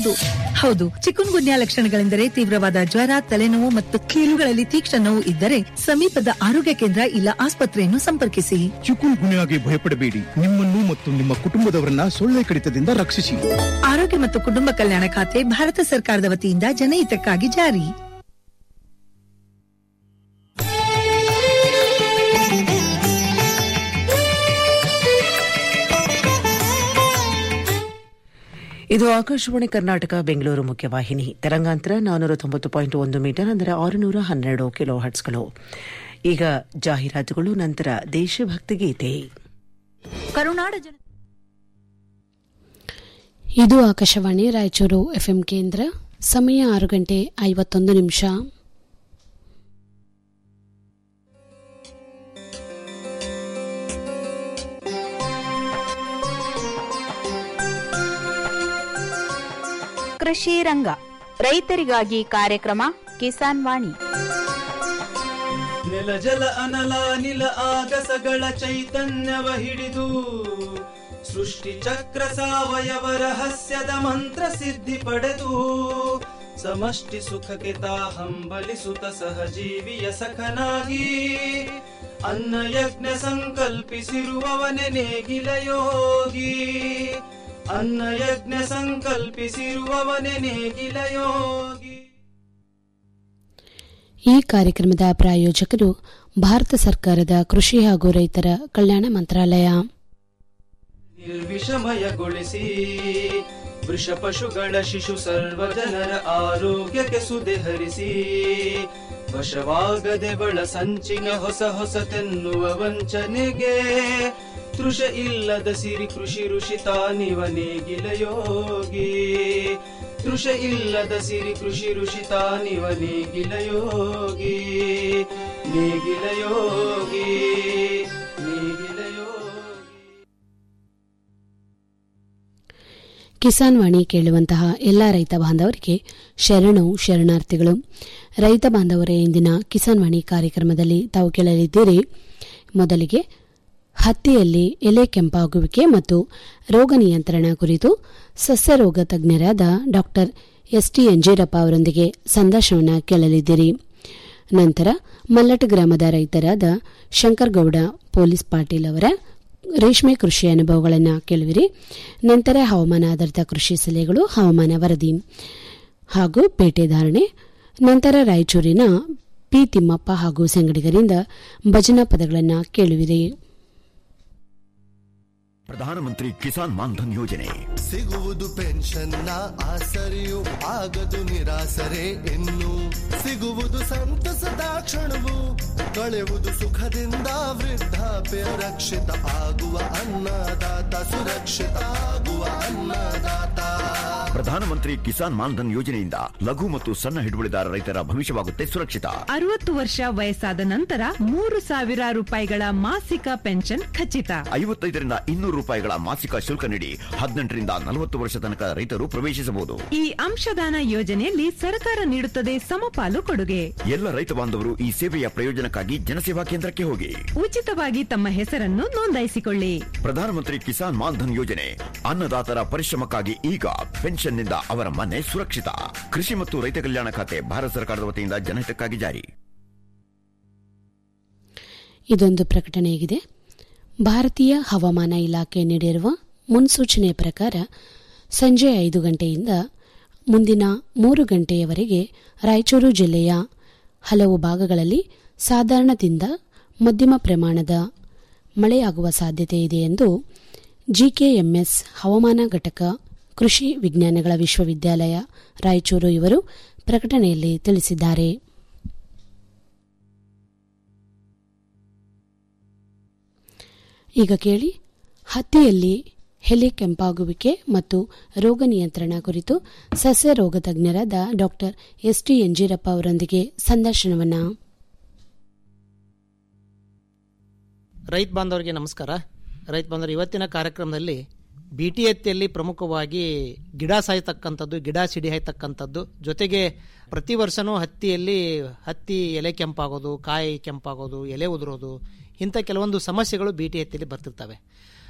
ಹೌದು ಹೌದು ಚಿಕುನ್ ಗುನ್ಯಾ ಲಕ್ಷಣಗಳೆಂದರೆ ತೀವ್ರವಾದ ಜ್ವರ ತಲೆನೋವು ಮತ್ತು ಕೀಲುಗಳಲ್ಲಿ ತೀಕ್ಷ್ಣ ನೋವು ಇದ್ದರೆ ಸಮೀಪದ ಆರೋಗ್ಯ ಕೇಂದ್ರ ಇಲ್ಲ ಆಸ್ಪತ್ರೆಯನ್ನು ಸಂಪರ್ಕಿಸಿ ಚಿಕುನ್ ಗುಣೆಯಾಗಿ ಭಯಪಡಬೇಡಿ ನಿಮ್ಮನ್ನು ಮತ್ತು ನಿಮ್ಮ ಕುಟುಂಬದವರನ್ನ ಸೊಳ್ಳೆ ಕಡಿತದಿಂದ ರಕ್ಷಿಸಿ ಆರೋಗ್ಯ ಮತ್ತು ಕುಟುಂಬ ಕಲ್ಯಾಣ ಖಾತೆ ಭಾರತ ಸರ್ಕಾರದ ವತಿಯಿಂದ ಜನಹಿತಕ್ಕಾಗಿ ಜಾರಿ ಇದು ಆಕಾಶವಾಣಿ ಕರ್ನಾಟಕ ಬೆಂಗಳೂರು ಮುಖ್ಯವಾಹಿನಿ ತರಂಗಾಂತರ ನಾನ್ನೂರ ತೊಂಬತ್ತು ಪಾಯಿಂಟ್ ಒಂದು ಮೀಟರ್ ಅಂದರೆ ಆರುನೂರ ಹನ್ನೆರಡು ಕಿಲೋ ಹರ್ಟ್ಸ್ಗಳು ಈಗ ಜಾಹೀರಾತುಗಳು ನಂತರ ದೇಶಭಕ್ತಿ ಗೀತೆ ಕರುನಾಡ ಜನ ಇದು ಆಕಾಶವಾಣಿ ರಾಯಚೂರು ಎಫ್ಎಂ ಕೇಂದ್ರ ಸಮಯ ಆರು ಗಂಟೆ ಐವತ್ತೊಂದು ನಿಮಿಷ ಕೃಷಿ ರಂಗ ರೈತರಿಗಾಗಿ ಕಾರ್ಯಕ್ರಮ ಕಿಸಾನ್ ವಾಣಿ ನೆಲ ಜಲ ಅನಲ ನಿಲ ಆಗಸಗಳ ಚೈತನ್ಯವ ಹಿಡಿದು ಸೃಷ್ಟಿ ಚಕ್ರ ಸಾವಯವ ರಹಸ್ಯದ ಮಂತ್ರ ಸಿದ್ಧಿ ಪಡೆದು ಸಮಷ್ಟಿ ಸುಖಕ್ಕೆ ತಾ ಹಂಬಲಿಸುತ್ತ ಸಹಜೀವಿಯ ಸಖನಾಗಿ ಅನ್ನ ಯಜ್ಞ ಸಂಕಲ್ಪಿಸಿರುವವನೆ ನೇಗಿಲ ಯೋಗಿ ಅನ್ನ ಯಜ್ಞ ಸಂಕಲ್ಪಿಸಿರುವವನೆ ನೇಗಿಲ ಯೋಗಿ ಈ ಕಾರ್ಯಕ್ರಮದ ಪ್ರಾಯೋಜಕರು ಭಾರತ ಸರ್ಕಾರದ ಕೃಷಿ ಹಾಗೂ ರೈತರ ಕಲ್ಯಾಣ ಮಂತ್ರಾಲಯ ನಿರ್ವಿಷಮಯಗೊಳಿಸಿ ವೃಷ ಪಶುಗಳ ಶಿಶು ಸರ್ವ ಜನರ ಆರೋಗ್ಯಕ್ಕೆ ಸುದೆ ಹರಿಸಿ ವಶವಾಗದೆ ಬಳ ಸಂಚಿನ ಹೊಸ ಹೊಸತೆನ್ನುವ ವಂಚನೆಗೆ ತೃಷ ಇಲ್ಲದ ಸಿರಿ ಕೃಷಿ ಋಷಿ ತಾನಿವ ನೇಗಿಲ ಯೋಗಿ ತೃಷ ಇಲ್ಲದ ಸಿರಿ ಕೃಷಿ ಋಷಿ ತಾನಿವ ನೇಗಿಲ ಯೋಗಿ ನೇಗಿಲ ಯೋಗಿ ನೇಗಿಲ ಯೋಗಿ ಕಿಸಾನ್ ವಾಣಿ ಕೇಳುವಂತಹ ಎಲ್ಲ ರೈತ ಬಾಂಧವರಿಗೆ ಶರಣು ಶರಣಾರ್ಥಿಗಳು ರೈತ ಬಾಂಧವರೇ ಇಂದಿನ ಕಿಸಾನ್ ವಾಣಿ ಕಾರ್ಯಕ್ರಮದಲ್ಲಿ ತಾವು ಕೇಳಲಿದ್ದೀರಿ ಮೊದಲಿಗೆ ಹತ್ತಿಯಲ್ಲಿ ಎಲೆ ಕೆಂಪಾಗುವಿಕೆ ಮತ್ತು ರೋಗ ನಿಯಂತ್ರಣ ಕುರಿತು ಸಸ್ಯ ರೋಗ ತಜ್ಞರಾದ ಡಾಕ್ಟರ್ ಎಸ್ಟಿ ಅಂಜೀರಪ್ಪ ಅವರೊಂದಿಗೆ ಸಂದರ್ಶನವನ್ನು ಕೇಳಲಿದ್ದೀರಿ ನಂತರ ಮಲ್ಲಟ ಗ್ರಾಮದ ರೈತರಾದ ಶಂಕರಗೌಡ ಪೊಲೀಸ್ ಪಾಟೀಲ್ ಅವರ ರೇಷ್ಮೆ ಕೃಷಿ ಅನುಭವಗಳನ್ನು ಕೇಳುವಿರಿ ನಂತರ ಹವಾಮಾನ ಆಧಾರಿತ ಕೃಷಿ ಸಲಹೆಗಳು ಹವಾಮಾನ ವರದಿ ಹಾಗೂ ಪೇಟೆ ಧಾರಣೆ ನಂತರ ರಾಯಚೂರಿನ ಪಿ ತಿಮ್ಮಪ್ಪ ಹಾಗೂ ಸಂಗಡಿಗರಿಂದ ಭಜನಾ ಪದಗಳನ್ನು ಕೇಳುವಿರಿ ಪ್ರಧಾನಮಂತ್ರಿ ಕಿಸಾನ್ ಮಾನ್ಧನ್ ಯೋಜನೆ ಸಿಗುವುದು ಪೆನ್ಷನ್ನ ಆಸರೆಯು ಆಗದು ನಿರಾಸರೆ ಇನ್ನು ಸಿಗುವುದು ಸಂತಸದ ಕ್ಷಣವು ಕಳೆಯುವುದು ಸುಖದಿಂದ ವೃದ್ಧಾಪ್ಯ ರಕ್ಷಿತ ಆಗುವ ಅನ್ನದಾತ ಸುರಕ್ಷಿತ ಆಗುವ ಅನ್ನದಾತ ಪ್ರಧಾನಮಂತ್ರಿ ಕಿಸಾನ್ ಮಾನ್ಧನ್ ಯೋಜನೆಯಿಂದ ಲಘು ಮತ್ತು ಸಣ್ಣ ಹಿಡುವಳಿದಾರ ರೈತರ ಭವಿಷ್ಯವಾಗುತ್ತೆ ಸುರಕ್ಷಿತ ಅರವತ್ತು ವರ್ಷ ವಯಸ್ಸಾದ ನಂತರ ಮೂರು ಸಾವಿರ ರೂಪಾಯಿಗಳ ಮಾಸಿಕ ಪೆನ್ಷನ್ ಖಚಿತ ಐವತ್ತೈದರಿಂದ ಇನ್ನೂರು ರೂಪಾಯಿಗಳ ಮಾಸಿಕ ಶುಲ್ಕ ನೀಡಿ ಹದಿನೆಂಟರಿಂದ ನಲವತ್ತು ವರ್ಷ ತನಕ ರೈತರು ಪ್ರವೇಶಿಸಬಹುದು ಈ ಅಂಶದಾನ ಯೋಜನೆಯಲ್ಲಿ ಸರ್ಕಾರ ನೀಡುತ್ತದೆ ಸಮಪಾಲು ಕೊಡುಗೆ ಎಲ್ಲ ರೈತ ಬಾಂಧವರು ಈ ಸೇವೆಯ ಪ್ರಯೋಜನಕ್ಕಾಗಿ ಜನಸೇವಾ ಕೇಂದ್ರಕ್ಕೆ ಹೋಗಿ ಉಚಿತವಾಗಿ ತಮ್ಮ ಹೆಸರನ್ನು ನೋಂದಾಯಿಸಿಕೊಳ್ಳಿ ಪ್ರಧಾನಮಂತ್ರಿ ಕಿಸಾನ್ ಮಾನ್ಧನ್ ಯೋಜನೆ ಅನ್ನದಾತರ ಪರಿಶ್ರಮಕ್ಕಾಗಿ ಈಗ ಪೆನ್ಷನ್ನಿಂದ ಅವರ ಮನೆ ಸುರಕ್ಷಿತ ಕೃಷಿ ಮತ್ತು ರೈತ ಕಲ್ಯಾಣ ಖಾತೆ ಭಾರತ ಸರ್ಕಾರದ ವತಿಯಿಂದ ಜನಹಿತಕ್ಕಾಗಿ ಜಾರಿ ಇದೊಂದು ಪ್ರಕಟಣೆಯಾಗಿದೆ ಭಾರತೀಯ ಹವಾಮಾನ ಇಲಾಖೆ ನೀಡಿರುವ ಮುನ್ಸೂಚನೆಯ ಪ್ರಕಾರ ಸಂಜೆ ಐದು ಗಂಟೆಯಿಂದ ಮುಂದಿನ ಮೂರು ಗಂಟೆಯವರೆಗೆ ರಾಯಚೂರು ಜಿಲ್ಲೆಯ ಹಲವು ಭಾಗಗಳಲ್ಲಿ ಸಾಧಾರಣದಿಂದ ಮಧ್ಯಮ ಪ್ರಮಾಣದ ಮಳೆಯಾಗುವ ಸಾಧ್ಯತೆ ಇದೆ ಎಂದು ಜಿಕೆಎಂಎಸ್ ಹವಾಮಾನ ಘಟಕ ಕೃಷಿ ವಿಜ್ಞಾನಗಳ ವಿಶ್ವವಿದ್ಯಾಲಯ ರಾಯಚೂರು ಇವರು ಪ್ರಕಟಣೆಯಲ್ಲಿ ತಿಳಿಸಿದ್ದಾರೆ ಈಗ ಕೇಳಿ ಹತ್ತಿಯಲ್ಲಿ ಹೆಲೆ ಕೆಂಪಾಗುವಿಕೆ ಮತ್ತು ರೋಗ ನಿಯಂತ್ರಣ ಕುರಿತು ಸಸ್ಯ ರೋಗ ತಜ್ಞರಾದ ಡಾಕ್ಟರ್ ಎಸ್ಟಿ ಎಂಜೀರಪ್ಪ ಅವರೊಂದಿಗೆ ಸಂದರ್ಶನವನ್ನ ರೈತ ಬಾಂಧವರಿಗೆ ನಮಸ್ಕಾರ ರೈತ ಬಾಂಧವರು ಇವತ್ತಿನ ಕಾರ್ಯಕ್ರಮದಲ್ಲಿ ಬಿ ಟಿ ಹತ್ತಿಯಲ್ಲಿ ಪ್ರಮುಖವಾಗಿ ಗಿಡ ಸಾಯ್ತಕ್ಕಂಥದ್ದು ಗಿಡ ಸಿಡಿ ಹಾಯ್ತಕ್ಕಂಥದ್ದು ಜೊತೆಗೆ ಪ್ರತಿ ವರ್ಷನೂ ಹತ್ತಿಯಲ್ಲಿ ಹತ್ತಿ ಎಲೆ ಕೆಂಪಾಗೋದು ಕಾಯಿ ಕೆಂಪಾಗೋದು ಎಲೆ ಉದುರೋದು ಇಂಥ ಕೆಲವೊಂದು ಸಮಸ್ಯೆಗಳು ಬಿ ಟಿ ಹತ್ತಿಯಲ್ಲಿ ಬರ್ತಿರ್ತವೆ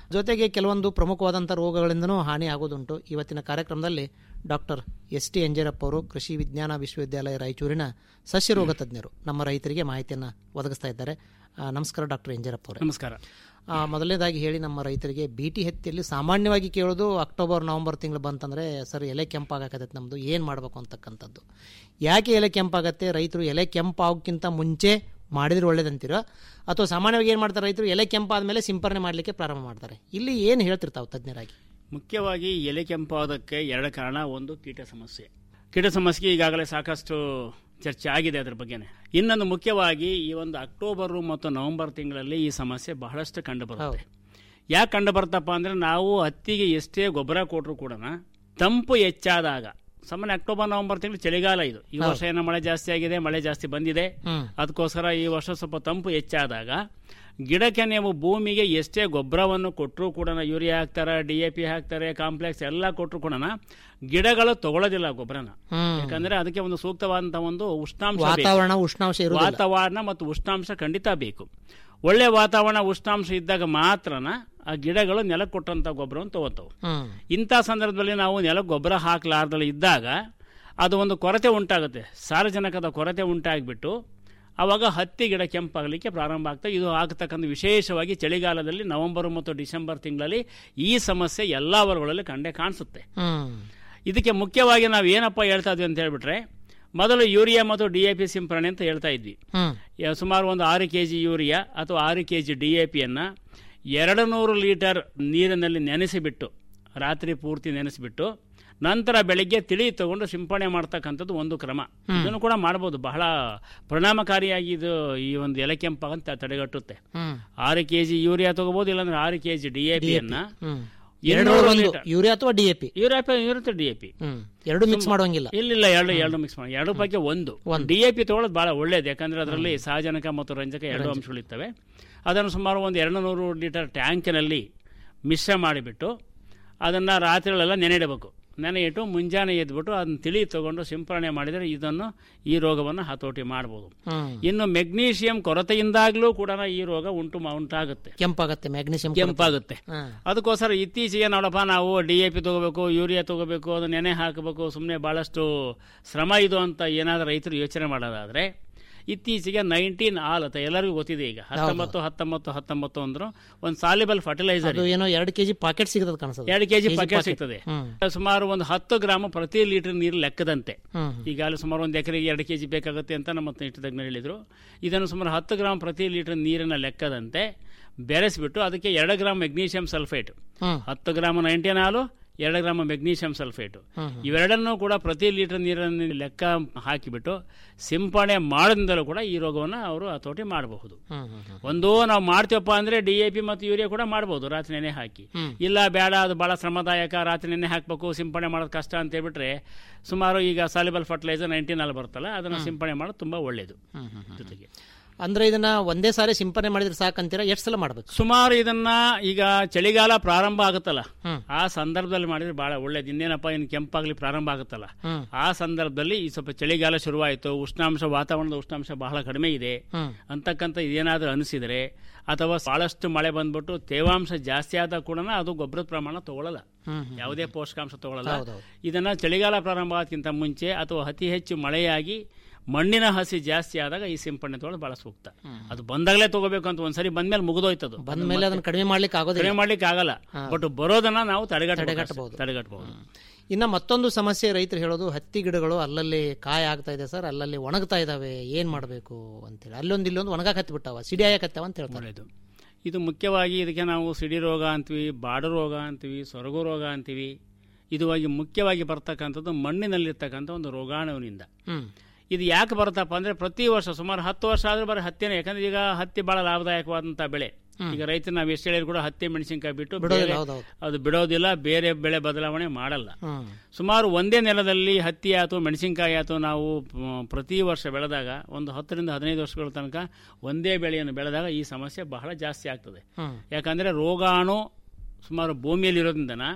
ಜೊತೆಗೆ ಕೆಲವೊಂದು ಪ್ರಮುಖವಾದಂಥ ರೋಗಗಳಿಂದನೂ ಹಾನಿ ಆಗೋದುಂಟು ಇವತ್ತಿನ ಕಾರ್ಯಕ್ರಮದಲ್ಲಿ ಡಾಕ್ಟರ್ ಎಸ್ ಟಿ ಎಂಜರಪ್ಪ ಅವರು ಕೃಷಿ ವಿಜ್ಞಾನ ವಿಶ್ವವಿದ್ಯಾಲಯ ರಾಯಚೂರಿನ ಸಸ್ಯ ರೋಗ ತಜ್ಞರು ನಮ್ಮ ರೈತರಿಗೆ ಮಾಹಿತಿಯನ್ನು ಒದಗಿಸ್ತಾ ಇದ್ದಾರೆ ಆ, ನಮಸ್ಕಾರ ಡಾಕ್ಟರ್ ಎಂಜರಪ್ಪ ಅವರೇ ನಮಸ್ಕಾರ ಆ, ಮೊದಲನೇದಾಗಿ ಹೇಳಿ ನಮ್ಮ ರೈತರಿಗೆ ಬಿಟಿ ಹತ್ತಿಯಲ್ಲಿ ಸಾಮಾನ್ಯವಾಗಿ ಕೇಳೋದು ಅಕ್ಟೋಬರ್ ನವೆಂಬರ್ ತಿಂಗಳು ಬಂತಂದ್ರೆ ಸರ್ ಎಲೆ ಕೆಂಪಾಗತ್ತೆ ನಮ್ಮದು ಏನು ಮಾಡಬೇಕು ಅಂತಕ್ಕಂಥದ್ದು ಯಾಕೆ ಎಲೆ ಕೆಂಪಾಗತ್ತೆ ರೈತರು ಎಲೆ ಕೆಂಪಾಗೋಕ್ಕಿಂತ ಮುಂಚೆ ಮಾಡಿದ್ರೆ ಒಳ್ಳೇದಂತೀರೋ ಅಥವಾ ಸಾಮಾನ್ಯವಾಗಿ ಏನು ಮಾಡ್ತಾರೆ ರೈತರು ಎಲೆ ಕೆಂಪಾದ್ಮೇಲೆ ಸಿಂಪರಣೆ ಮಾಡಲಿಕ್ಕೆ ಪ್ರಾರಂಭ ಮಾಡ್ತಾರೆ ಇಲ್ಲಿ ಏನು ಹೇಳ್ತಿರ್ತಾವೆ ತಜ್ಞರಾಗಿ ಮುಖ್ಯವಾಗಿ ಎಲೆ ಕೆಂಪಾಗೋದಕ್ಕೆ ಎರಡು ಕಾರಣ ಒಂದು ಕೀಟ ಸಮಸ್ಯೆ ಕೀಟ ಸಮಸ್ಯೆ ಈಗಾಗಲೇ ಸಾಕಷ್ಟು ಚರ್ಚೆ ಆಗಿದೆ ಅದರ ಬಗ್ಗೆನೇ ಇನ್ನೊಂದು ಮುಖ್ಯವಾಗಿ ಈ ಒಂದು ಅಕ್ಟೋಬರ್ ಮತ್ತು ನವೆಂಬರ್ ತಿಂಗಳಲ್ಲಿ ಈ ಸಮಸ್ಯೆ ಬಹಳಷ್ಟು ಕಂಡು ಬರುತ್ತೆ ಯಾಕೆ ಕಂಡು ಬರ್ತಪ್ಪ ಅಂದ್ರೆ ನಾವು ಹತ್ತಿಗೆ ಎಷ್ಟೇ ಗೊಬ್ಬರ ಕೊಟ್ಟರು ಕೂಡ ತಂಪು ಹೆಚ್ಚಾದಾಗ ಸಾಮಾನ್ಯ ಅಕ್ಟೋಬರ್ ನವೆಂಬರ್ ತಿಂಗಳು ಚಳಿಗಾಲ ಇದು ಈ ವರ್ಷ ಏನೋ ಮಳೆ ಜಾಸ್ತಿ ಆಗಿದೆ ಮಳೆ ಜಾಸ್ತಿ ಬಂದಿದೆ ಅದಕ್ಕೋಸ್ಕರ ಈ ವರ್ಷ ಸ್ವಲ್ಪ ತಂಪು ಹೆಚ್ಚಾದಾಗ ಗಿಡಕ್ಕೆ ನೀವು ಭೂಮಿಗೆ ಎಷ್ಟೇ ಗೊಬ್ಬರವನ್ನು ಕೊಟ್ಟರು ಕೂಡ ಯೂರಿಯಾ ಹಾಕ್ತಾರೆ ಡಿ ಎ ಪಿ ಹಾಕ್ತಾರೆ ಕಾಂಪ್ಲೆಕ್ಸ್ ಎಲ್ಲ ಕೊಟ್ಟರು ಕೂಡ ಗಿಡಗಳು ತಗೊಳ್ಳೋದಿಲ್ಲ ಗೊಬ್ಬರನ ಹ್ಮ್. ಯಾಕಂದ್ರೆ ಅದಕ್ಕೆ ಒಂದು ಸೂಕ್ತವಾದಂತಹ ಒಂದು ಉಷ್ಣಾಂಶ ಬೇಕು. ವಾತಾವರಣ ಉಷ್ಣಾಂಶ ಇರುವುದಿಲ್ಲ ವಾತಾವರಣ ಮತ್ತು ಉಷ್ಣಾಂಶ ಖಂಡಿತ ಬೇಕು ಒಳ್ಳೆ ವಾತಾವರಣ ಉಷ್ಣಾಂಶ ಇದ್ದಾಗ ಮಾತ್ರನ ಆ ಗಿಡಗಳು ನೆಲಕ್ಕೆ ಕೊಟ್ಟಂತ ಗೊಬ್ಬರವನ್ನು ತಗೋತಾವೆ ಹ್ಮ್ ಇಂಥ ಸಂದರ್ಭದಲ್ಲಿ ನಾವು ನೆಲಕ್ಕೆ ಗೊಬ್ಬರ ಹಾಕಲಾರ್ದಲ್ಲಿ ಇದ್ದಾಗ ಅದು ಒಂದು ಕೊರತೆ ಉಂಟಾಗುತ್ತೆ ಸಾರಜನಕದ ಕೊರತೆ ಉಂಟಾಗಿಬಿಟ್ಟು ಆವಾಗ ಹತ್ತಿ ಗಿಡ ಕೆಂಪಾಗಲಿಕ್ಕೆ ಪ್ರಾರಂಭ ಆಗ್ತದೆ ಇದು ಆಗ್ತಕ್ಕಂಥ ವಿಶೇಷವಾಗಿ ಚಳಿಗಾಲದಲ್ಲಿ ನವೆಂಬರ್ ಮತ್ತು ಡಿಸೆಂಬರ್ ತಿಂಗಳಲ್ಲಿ ಈ ಸಮಸ್ಯೆ ಎಲ್ಲ ವರ್ಗಗಳಲ್ಲಿ ಕಂಡೇ ಕಾಣಿಸುತ್ತೆ ಹ್ಮ್ ಇದಕ್ಕೆ ಮುಖ್ಯವಾಗಿ ನಾವು ಏನಪ್ಪ ಹೇಳ್ತಾ ಇದ್ವಿ ಅಂತ ಹೇಳ್ಬಿಟ್ರೆ ಮೊದಲು ಯೂರಿಯಾ ಮತ್ತು ಡಿ ಎ ಪಿ ಸಿಂಪರಣೆ ಅಂತ ಹೇಳ್ತಾ ಇದ್ವಿ ಹ್ಮ್ ಯ- ಸುಮಾರು ಒಂದು ಆರು ಕೆ ಜಿ ಯೂರಿಯಾ ಅಥವಾ ಆರು ಕೆ ಜಿ ಡಿ ಎ ಪಿಯನ್ನು ಎರಡು ನೂರು ಲೀಟರ್ ನೀರಿನಲ್ಲಿ ನೆನೆಸಿಬಿಟ್ಟು ರಾತ್ರಿ ಪೂರ್ತಿ ನೆನೆಸಿಬಿಟ್ಟು ನಂತರ ಬೆಳಿಗ್ಗೆ ತಿಳಿ ತಗೊಂಡು ಸಿಂಪಡಣೆ ಮಾಡ್ತಕ್ಕಂಥದ್ದು ಒಂದು ಕ್ರಮ ಇದನ್ನು ಕೂಡ ಮಾಡ್ಬೋದು ಬಹಳ ಪರಿಣಾಮಕಾರಿಯಾಗಿ ಇದು ಈ ಒಂದು ಎಲೆ ಕೆಂಪಾಗಂತ ತಡೆಗಟ್ಟುತ್ತೆ ಹ್ಮ್ ಆರು ಕೆ ಜಿ ಯೂರಿಯಾ ತಗೋಬಹುದು ಇಲ್ಲಾಂದ್ರೆ ಆರು ಕೆ ಜಿ ಡಿ ಎ ಪಿಯನ್ನ ಹ್ಮ್ ಇನ್ನೂರು ಎರಡು ಒಂದು ಲೀಟರ್ ಯೂರಿಯಾ ಅಥವಾ ಡಿ ಎ ಪಿ ಯೂರಿಯಾ ಇರುತ್ತೆ ಡಿ ಎ ಪಿ ಹ್ಮ್ ಎರಡು ಮಿಕ್ಸ್ ಮಾಡುವಂಗಿಲ್ಲ ಇಲ್ಲ ಎರಡು ಎರಡು ಮಿಕ್ಸ್ ಮಾಡಿ ಎರಡು ಪೈಕಿ ಒಂದು ಡಿ ಎ ಪಿ ತಗೊಳ್ಳೋದು ಬಹಳ ಒಳ್ಳೇದು ಯಾಕಂದ್ರೆ ಅದರಲ್ಲಿ ಸಾರಜನಕ ಮತ್ತು ರಂಜಕ ಎರಡು ಅಂಶಗಳಿರ್ತವೆ ಅದನ್ನು ಸುಮಾರು ಒಂದು ಎರಡು ನೂರು ಲೀಟರ್ ಟ್ಯಾಂಕಿನಲ್ಲಿ ಮಿಶ್ರ ಮಾಡಿಬಿಟ್ಟು ಅದನ್ನು ರಾತ್ರಿಗಳೆಲ್ಲ ನೆನೆಯಿಡಬೇಕು ನೆನೆಯಿಟ್ಟು ಮುಂಜಾನೆ ಎದ್ಬಿಟ್ಟು ಅದನ್ನು ತಿಳಿ ತಗೊಂಡು ಸಿಂಪರಣೆ ಮಾಡಿದರೆ ಇದನ್ನು ಈ ರೋಗವನ್ನು ಹತೋಟಿ ಮಾಡ್ಬೋದು ಹ್ಮ್ ಇನ್ನು ಮೆಗ್ನೀಷಿಯಂ ಕೊರತೆಯಿಂದಾಗಲೂ ಕೂಡ ಈ ರೋಗ ಉಂಟು ಮಾ- ಉಂಟಾಗುತ್ತೆ ಕೆಂಪಾಗತ್ತೆ ಮ್ಯಾಗ್ನೀಷಿಯಂ ಕೆಂಪಾಗುತ್ತೆ ಹ್ಮ್. ಅದಕ್ಕೋಸ್ಕರ ಇತ್ತೀಚೆಗೆ ನೋಡಪ್ಪ ನಾವು ಡಿ ಎ ಪಿ ತಗೋಬೇಕು ಯೂರಿಯಾ ತಗೋಬೇಕು ಅದು ನೆನೆ ಹಾಕಬೇಕು ಸುಮ್ಮನೆ ಭಾಳಷ್ಟು ಶ್ರಮ ಇದು ಅಂತ ಏನಾದರೂ ರೈತರು ಯೋಚನೆ ಮಾಡೋದಾದ್ರೆ ಇತ್ತೀಚೆಗೆ ನೈನ್ಟೀನ್ ಆಲ್ ಅಂತ ಎಲ್ಲರಿಗೂ ಗೊತ್ತಿದೆ ಈಗ ಹತ್ತೊಂಬತ್ತು ಹತ್ತೊಂಬತ್ತು ಹತ್ತೊಂಬತ್ತು ಅಂದ್ರು ಒಂದು ಸಾಲಿಬಲ್ ಫರ್ಟಿಲೈಸರ್ ಅದು ಏನೋ ಎರಡು ಕೆಜಿ ಪಾಕೆಟ್ ಸಿಗತದ ಕಾಣಿಸ್ತದೆ ಎರಡು ಕೆಜಿ KG ಪ್ಯಾಕೆಟ್ packet. ಸಿಗ್ತದೆ ಹ್ಮ್. ಸುಮಾರು ಒಂದು ಹತ್ತು ಗ್ರಾಮ್ ಪ್ರತಿ ಲೀಟರ್ ನೀರು ಲೆಕ್ಕದಂತೆ ಹ್ಮ್. ಈಗಾಗಲೇ ಸುಮಾರು ಒಂದು ಎಕರೆಗೆ ಎರಡು ಕೆಜಿ ಬೇಕಾಗುತ್ತೆ ಅಂತ ನಮ್ಮ ಇಷ್ಟ ತಜ್ಞರು ಹೇಳಿದ್ರು ಇದನ್ನು ಸುಮಾರು ಹತ್ತು ಗ್ರಾಮ್ ಪ್ರತಿ ಲೀಟರ್ ನೀರಿನ ಲೆಕ್ಕದಂತೆ ಬೆರೆಸಿಬಿಟ್ಟು ಅದಕ್ಕೆ ಎರಡು ಗ್ರಾಮ್ ಮೆಗ್ನೀಷಿಯಂ ಸಲ್ಫೇಟ್ ಹ್ಮ್. ಹತ್ತು ಗ್ರಾಮ್ ನೈಂಟೀನ್ ಹಾಲು ಎರಡು ಗ್ರಾಮ್ ಮೆಗ್ನೀಷಿಯಂ ಸಲ್ಫೇಟ್ ಇವೆರಡನ್ನೂ ಕೂಡ ಪ್ರತಿ ಲೀಟರ್ ನೀರನ್ನು ಲೆಕ್ಕ ಹಾಕಿಬಿಟ್ಟು ಸಿಂಪಡಣೆ ಮಾಡೋದ್ರಿಂದಲೂ ಕೂಡ ಈ ರೋಗವನ್ನು ಅವರು ಹತೋಟಿ ಮಾಡಬಹುದು ಹ್ಮ್ ಹ್ಮ್ ಹ್ಮ್. ಒಂದು ನಾವು ಮಾಡ್ತೀವಪ್ಪ ಅಂದ್ರೆ ಡಿ ಎ ಪಿ ಮತ್ತು ಯೂರಿಯಾ ಕೂಡ ಮಾಡ್ಬೋದು ರಾತ್ರಿ ನೆನೆ ಹಾಕಿ ಇಲ್ಲ ಬೇಡ ಅದು ಬಹಳ ಶ್ರಮದಾಯಕ ರಾತ್ರಿ ನೆನೆ ಹಾಕಬೇಕು ಸಿಂಪಡಣೆ ಮಾಡೋದು ಕಷ್ಟ ಅಂತ ಹೇಳ್ಬಿಟ್ರೆ ಸುಮಾರು ಈಗ ಸಾಲಿಬಲ್ ಫರ್ಟಿಲೈಸರ್ ನೈನ್ಟೀನ್ ಅಲ್ಲಿ ಬರ್ತಲ್ಲ ಅದನ್ನು ಸಿಂಪಡಣೆ ಮಾಡೋದು ತುಂಬಾ ಒಳ್ಳೇದು ಜೊತೆಗೆ ಅಂದ್ರೆ ಇದನ್ನ ಒಂದೇ ಸಾರಿ ಸಿಂಪರಣೆ ಮಾಡಿದ್ರೆ ಸಾಕಂತೀರಾ ಎಷ್ಟು ಸಲ ಮಾಡ್ಬೇಕು ಸುಮಾರು ಇದನ್ನ ಈಗ ಚಳಿಗಾಲ ಪ್ರಾರಂಭ ಆಗುತ್ತಲ್ಲ ಹ್ಮ್. ಆ ಸಂದರ್ಭದಲ್ಲಿ ಮಾಡಿದ್ರೆ ಬಹಳ ಒಳ್ಳೇದು ಇನ್ನೇನಪ್ಪ ಇನ್ನು ಕೆಂಪಾಗ್ಲಿ ಪ್ರಾರಂಭ ಆಗುತ್ತಲ್ಲ ಹ್ಮ್. ಆ ಸಂದರ್ಭದಲ್ಲಿ ಈ ಸ್ವಲ್ಪ ಚಳಿಗಾಲ ಶುರುವಾಯಿತು ಉಷ್ಣಾಂಶ ವಾತಾವರಣದ ಉಷ್ಣಾಂಶ ಬಹಳ ಕಡಿಮೆ ಇದೆ ಹ್ಮ್. ಅಂತಕ್ಕಂಥ ಇದೇನಾದ್ರೂ ಅನಿಸಿದರೆ ಅಥವಾ ಬಹಳಷ್ಟು ಮಳೆ ಬಂದ್ಬಿಟ್ಟು ತೇವಾಂಶ ಜಾಸ್ತಿ ಆದಾಗ ಕೂಡ ಅದು ಗೊಬ್ಬರದ ಪ್ರಮಾಣ ತಗೊಳ್ಳಲ್ಲ ಹ್ಮ್ ಹ್ಮ್. ಯಾವುದೇ ಪೋಷಕಾಂಶ ತಗೊಳ್ಳಲ್ಲ ಹೌದೌದು. ಇದನ್ನ ಚಳಿಗಾಲ ಪ್ರಾರಂಭ ಆಗೋದಕ್ಕಿಂತ ಮುಂಚೆ ಅಥವಾ ಅತಿ ಹೆಚ್ಚು ಮಳೆಯಾಗಿ ಮಣ್ಣಿನ ಹಸಿ ಜಾಸ್ತಿ ಆದಾಗ ಈ ಸಿಂಪಡಣೆ ತಗೊಳ್ಳೋದು ಬಹಳ ಸೂಕ್ತ ಅದು ಬಂದಾಗಲೇ ತಗೋಬೇಕು ಅಂತ ಒಂದ್ಸರಿ ಬಂದ್ಮೇಲೆ ಮುಗಿದೋಯ್ತದು ಬಂದ ಮೇಲೆ ಅದನ್ನ ಕಡಿಮೆ ಮಾಡ್ಲಿಕ್ಕೆ ಆಗೋದಿಲ್ಲ ಕಡಿಮೆ ಮಾಡ್ಲಿಕ್ಕೆ ಆಗಲ್ಲ ಬಟ್ ಬರೋದನ್ನ ನಾವು ತಡೆಗಟ್ಟಬಹುದು ತಡೆಗಟ್ಟಬಹುದು. ತಡೆಗಟ್ಟಬಹುದು ಇನ್ನ ಮತ್ತೊಂದು ಸಮಸ್ಯೆ ರೈತರು ಹೇಳೋದು ಹತ್ತಿ ಗಿಡಗಳು ಅಲ್ಲಲ್ಲಿ ಕಾಯಿ ಆಗ್ತಾ ಇದೆ ಸರ್ ಅಲ್ಲಲ್ಲಿ ಒಣಗ್ತಾ ಇದಾವೆ ಏನ್ ಮಾಡಬೇಕು ಅಂತೇಳಿ ಅಲ್ಲೊಂದು ಇಲ್ಲೊಂದು ಒಣಗಾಕ್ ಹತ್ತಿ ಬಿಟ್ಟಾವ ಸಿಡಿಯಾಯಕತ್ತಾವ ಅಂತ ಹೇಳ್ತಾರೆ ಒಳ್ಳೆಯದು ಇದು ಮುಖ್ಯವಾಗಿ ಇದಕ್ಕೆ ನಾವು ಸಿಡಿ ರೋಗ ಅಂತೀವಿ ಬಾಡು ರೋಗ ಅಂತೀವಿ ಸೊರಗು ರೋಗ ಅಂತೀವಿ ಇದು ಆಗಿ ಮುಖ್ಯವಾಗಿ ಬರ್ತಕ್ಕಂಥದ್ದು ಮಣ್ಣಿನಲ್ಲಿರ್ತಕ್ಕಂಥ ಒಂದು ರೋಗಾಣುವಿನಿಂದ ಹ್ಮ್ ಇದು ಯಾಕೆ ಬರುತ್ತಪ್ಪ ಅಂದ್ರೆ ಪ್ರತಿ ವರ್ಷ ಸುಮಾರು ಹತ್ತು ವರ್ಷ ಆದ್ರೆ ಬರೀ ಹತ್ತಿನೇ ಯಾಕಂದ್ರೆ ಈಗ ಹತ್ತಿ ಬಹಳ ಲಾಭದಾಯಕವಾದಂಥ ಬೆಳೆ ಈಗ ರೈತ ನಾವು ಎಷ್ಟು ಹೇಳಿದ್ರು ಕೂಡ ಹತ್ತಿ ಮೆಣಸಿನಕಾಯಿ ಬಿಟ್ಟು ಬಿಡೋದಿಲ್ಲ, ಬೇರೆ- ಹೌದೌದು. ಅದು ಬಿಡೋದಿಲ್ಲ ಬೇರೆ ಬೆಳೆ ಬದಲಾವಣೆ ಮಾಡಲ್ಲ ಹ್ಮ್ ಸುಮಾರು ಒಂದೇ ನೆಲದಲ್ಲಿ ಹತ್ತಿ ಆಯ್ತು ಮೆಣಸಿನಕಾಯಿ ಆಯ್ತು ನಾವು ಮ್, ಪ್ರತಿ ವರ್ಷ ಬೆಳೆದಾಗ ಒಂದು ಹತ್ತರಿಂದ ಹದಿನೈದು ವರ್ಷಗಳ ತನಕ ಒಂದೇ ಬೆಳೆಯನ್ನು ಬೆಳೆದಾಗ ಈ ಸಮಸ್ಯೆ ಬಹಳ ಜಾಸ್ತಿ ಆಗ್ತದೆ ಹ್ಮ್ ಯಾಕಂದ್ರೆ ರೋಗಾಣು ಸುಮಾರು ಭೂಮಿಯಲ್ಲಿ ಇರೋದ್ರಿಂದನ